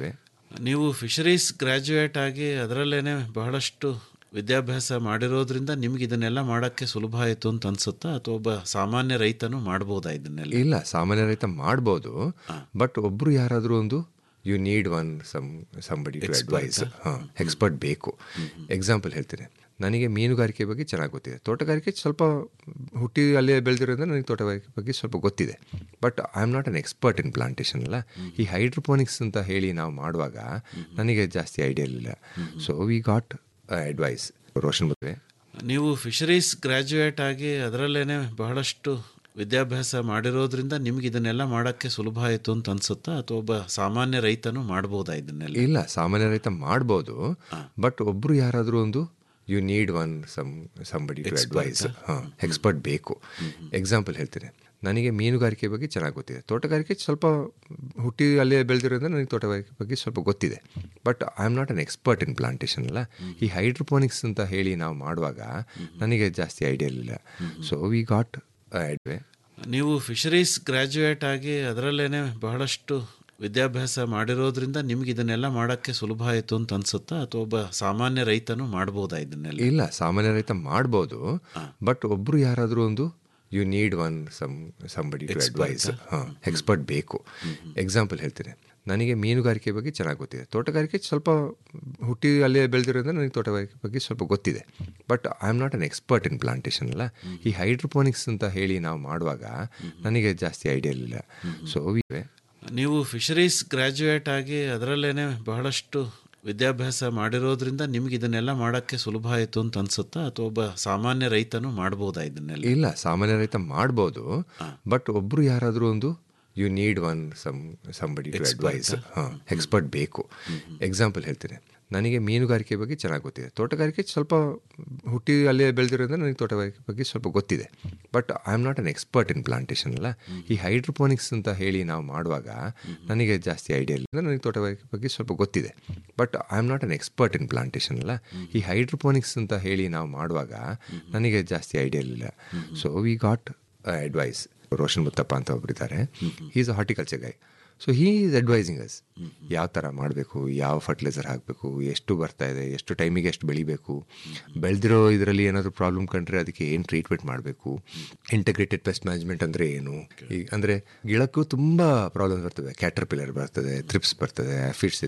ನೀವು ಫಿಶರೀಸ್ ಗ್ರ್ಯಾಜುಯೇಟ್ ಆಗಿ ಅದರಲ್ಲೇನೆ ಬಹಳಷ್ಟು ವಿದ್ಯಾಭ್ಯಾಸ ಮಾಡಿರೋದ್ರಿಂದ ನಿಮ್ಗೆ ಇದನ್ನೆಲ್ಲ ಮಾಡೋಕ್ಕೆ ಸುಲಭ ಆಯಿತು ಅಂತ ಅನ್ಸುತ್ತಾ ಅಥವಾ ಒಬ್ಬ ಸಾಮಾನ್ಯ ರೈತನು ಮಾಡ್ಬೋದಾ ಇದನ್ನೆಲ್ಲ ಇಲ್ಲ ಸಾಮಾನ್ಯ ರೈತ ಮಾಡ್ಬೋದು ಬಟ್ ಒಬ್ರು ಯಾರಾದರೂ ಒಂದು you need one some somebody to advise ಹಾಂ ಎಕ್ಸ್ಪರ್ಟ್ ಬೇಕು ಎಕ್ಸಾಂಪಲ್ ಹೇಳ್ತೀನಿ ನನಗೆ ಮೀನುಗಾರಿಕೆ ಬಗ್ಗೆ ಚೆನ್ನಾಗಿ ಗೊತ್ತಿದೆ ತೋಟಗಾರಿಕೆ ಸ್ವಲ್ಪ ಹುಟ್ಟಿ ಅಲ್ಲೇ ಬೆಳೆದಿರೋದ್ರಿಂದ ನನಗೆ ತೋಟಗಾರಿಕೆ ಬಗ್ಗೆ ಸ್ವಲ್ಪ ಗೊತ್ತಿದೆ but I am not an expert in plantation ಅಲ್ಲ ಈ ಹೈಡ್ರೋಪೋನಿಕ್ಸ್ ಅಂತ ಹೇಳಿ ನಾವು ಮಾಡುವಾಗ ನನಗೆ ಜಾಸ್ತಿ ಐಡಿಯಾ ಇರಲಿಲ್ಲ so we got advice Roshan ಮುದ್ವೆ ನೀವು ಫಿಶರೀಸ್ ಗ್ರ್ಯಾಜುಯೇಟ್ ಆಗಿ ಅದರಲ್ಲೇನೆ ಬಹಳಷ್ಟು ವಿದ್ಯಾಭ್ಯಾಸ ಮಾಡಿರೋದ್ರಿಂದ ನಿಮ್ಗೆ ಇದನ್ನೆಲ್ಲ ಮಾಡೋಕ್ಕೆ ಸುಲಭ ಆಯಿತು ಅಂತ ಅನ್ಸುತ್ತಾ ಅಥವಾ ಒಬ್ಬ ಸಾಮಾನ್ಯ ರೈತನು ಮಾಡ್ಬೋದಾ ಇದನ್ನೆಲ್ಲ ಇಲ್ಲ ಸಾಮಾನ್ಯ ರೈತ ಮಾಡ್ಬೋದು ಬಟ್ ಒಬ್ರು ಯಾರಾದರೂ ಒಂದು you need one some somebody to advise ಹಾಂ ಎಕ್ಸ್ಪರ್ಟ್ ಬೇಕು ಎಕ್ಸಾಂಪಲ್ ಹೇಳ್ತೀನಿ ನನಗೆ ಮೀನುಗಾರಿಕೆ ಬಗ್ಗೆ ಚೆನ್ನಾಗಿ ಗೊತ್ತಿದೆ ತೋಟಗಾರಿಕೆ ಸ್ವಲ್ಪ ಹುಟ್ಟಿ ಅಲ್ಲೇ ಬೆಳೆದಿರೋದ್ರಿಂದ ನನಗೆ ತೋಟಗಾರಿಕೆ ಬಗ್ಗೆ ಸ್ವಲ್ಪ ಗೊತ್ತಿದೆ but I am not an expert in plantation ಅಲ್ಲ ಈ ಹೈಡ್ರೋಪೋನಿಕ್ಸ್ ಅಂತ ಹೇಳಿ ನಾವು ಮಾಡುವಾಗ ನನಗೆ ಜಾಸ್ತಿ ಐಡಿಯಾ ಇರಲಿಲ್ಲ ಸೊ ವಿ ಗಾಟ್ ಅಡ್ವೇ ನೀವು ಫಿಶರೀಸ್ ಗ್ರ್ಯಾಜುಯೇಟ್ ಆಗಿ ಅದರಲ್ಲೇನೆ ಬಹಳಷ್ಟು ವಿದ್ಯಾಭ್ಯಾಸ ಮಾಡಿರೋದ್ರಿಂದ ನಿಮ್ಗೆ ಇದನ್ನೆಲ್ಲ ಮಾಡೋಕ್ಕೆ ಸುಲಭ ಆಯಿತು ಅಂತ ಅನ್ಸುತ್ತಾ ಅಥವಾ ಒಬ್ಬ ಸಾಮಾನ್ಯ ರೈತನು ಮಾಡ್ಬೋದಾ ಇದನ್ನೆಲ್ಲ ಇಲ್ಲ ಸಾಮಾನ್ಯ ರೈತ ಮಾಡ್ಬೋದು ಬಟ್ ಒಬ್ರು ಯಾರಾದರೂ ಒಂದು you need one some somebody to advise ಹಾಂ ಎಕ್ಸ್ಪರ್ಟ್ ಬೇಕು ಎಕ್ಸಾಂಪಲ್ ಹೇಳ್ತೀನಿ ನನಗೆ ಮೀನುಗಾರಿಕೆ ಬಗ್ಗೆ ಚೆನ್ನಾಗಿ ಗೊತ್ತಿದೆ ತೋಟಗಾರಿಕೆ ಸ್ವಲ್ಪ ಹುಟ್ಟಿ ಅಲ್ಲೇ ಬೆಳೆದಿರೋದ್ರಿಂದ ನನಗೆ ತೋಟಗಾರಿಕೆ ಬಗ್ಗೆ ಸ್ವಲ್ಪ ಗೊತ್ತಿದೆ but I am not an expert in plantation ಅಲ್ಲ ಈ ಹೈಡ್ರೋಪೋನಿಕ್ಸ್ ಅಂತ ಹೇಳಿ ನಾವು ಮಾಡುವಾಗ ನನಗೆ ಜಾಸ್ತಿ ಐಡಿಯಾ ಇಲ್ಲ ಸೊ ನೀವು ಫಿಶರೀಸ್ ಗ್ರ್ಯಾಜುಯೇಟ್ ಆಗಿ ಅದರಲ್ಲೇನೆ ಬಹಳಷ್ಟು ವಿದ್ಯಾಭ್ಯಾಸ ಮಾಡಿರೋದ್ರಿಂದ ನಿಮ್ಗೆ ಇದನ್ನೆಲ್ಲ ಮಾಡೋಕ್ಕೆ ಸುಲಭ ಆಯಿತು ಅಂತ ಅನ್ಸುತ್ತಾ ಅಥವಾ ಒಬ್ಬ ಸಾಮಾನ್ಯ ರೈತನು ಮಾಡ್ಬೋದಾ ಇದನ್ನೆಲ್ಲ ಇಲ್ಲ ಸಾಮಾನ್ಯ ರೈತ ಮಾಡ್ಬೋದು ಬಟ್ ಒಬ್ರು ಯಾರಾದರೂ ಒಂದು you need one some somebody to advise ಹಾಂ ಎಕ್ಸ್ಪರ್ಟ್ ಬೇಕು ಎಕ್ಸಾಂಪಲ್ ಹೇಳ್ತೀನಿ ನನಗೆ ಮೀನುಗಾರಿಕೆ ಬಗ್ಗೆ ಚೆನ್ನಾಗಿ ಗೊತ್ತಿದೆ ತೋಟಗಾರಿಕೆ ಸ್ವಲ್ಪ ಹುಟ್ಟಿ ಅಲ್ಲೇ ಬೆಳೆದಿರೋದ್ರಿಂದ ನನಗೆ ತೋಟಗಾರಿಕೆ ಬಗ್ಗೆ ಸ್ವಲ್ಪ ಗೊತ್ತಿದೆ but I am not an expert in plantation ಅಲ್ಲ ಈ ಹೈಡ್ರೋಪೋನಿಕ್ಸ್ ಅಂತ ಹೇಳಿ ನಾವು ಮಾಡುವಾಗ ನನಗೆ ಜಾಸ್ತಿ ಐಡಿಯಾ ಇಲ್ಲ ನನಗೆ ತೋಟಗಾರಿಕೆ ಬಗ್ಗೆ ಸ್ವಲ್ಪ ಗೊತ್ತಿದೆ but I am not an expert in plantation ಅಲ್ಲ ಈ ಹೈಡ್ರೋಪೋನಿಕ್ಸ್ ಅಂತ ಹೇಳಿ ನಾವು ಮಾಡುವಾಗ ನನಗೆ ಜಾಸ್ತಿ ಐಡಿಯಾ ಇಲ್ಲ so we got advice Roshan Muthappa ಅಂತ ಒಬ್ಬರಿದ್ದಾರೆ is a horticulture guy so he is advising us ಯಾವ ಥರ ಮಾಡಬೇಕು ಯಾವ ಫರ್ಟಿಲೈಸರ್ ಹಾಕಬೇಕು ಎಷ್ಟು ಬರ್ತಾ ಇದೆ ಎಷ್ಟು ಟೈಮಿಗೆ ಎಷ್ಟು ಬೆಳಿಬೇಕು ಬೆಳೆದಿರೋ ಇದರಲ್ಲಿ ಏನಾದರೂ ಪ್ರಾಬ್ಲಮ್ ಕಂಡ್ರೆ ಅದಕ್ಕೆ ಏನು ಟ್ರೀಟ್ಮೆಂಟ್ ಮಾಡಬೇಕು ಇಂಟಗ್ರೇಟೆಡ್ ಪೆಸ್ಟ್ ಮ್ಯಾನೇಜ್ಮೆಂಟ್ ಅಂದರೆ ಏನು ಈಗ ಅಂದರೆ ಗಿಳಕ್ಕೂ ತುಂಬ ಪ್ರಾಬ್ಲಮ್ ಬರ್ತದೆ ಕ್ಯಾಟರ್ ಪಿಲ್ಲರ್ ಬರ್ತದೆ ಥ್ರಿಪ್ಸ್ ಬರ್ತದೆ ಫಿಟ್ಸ್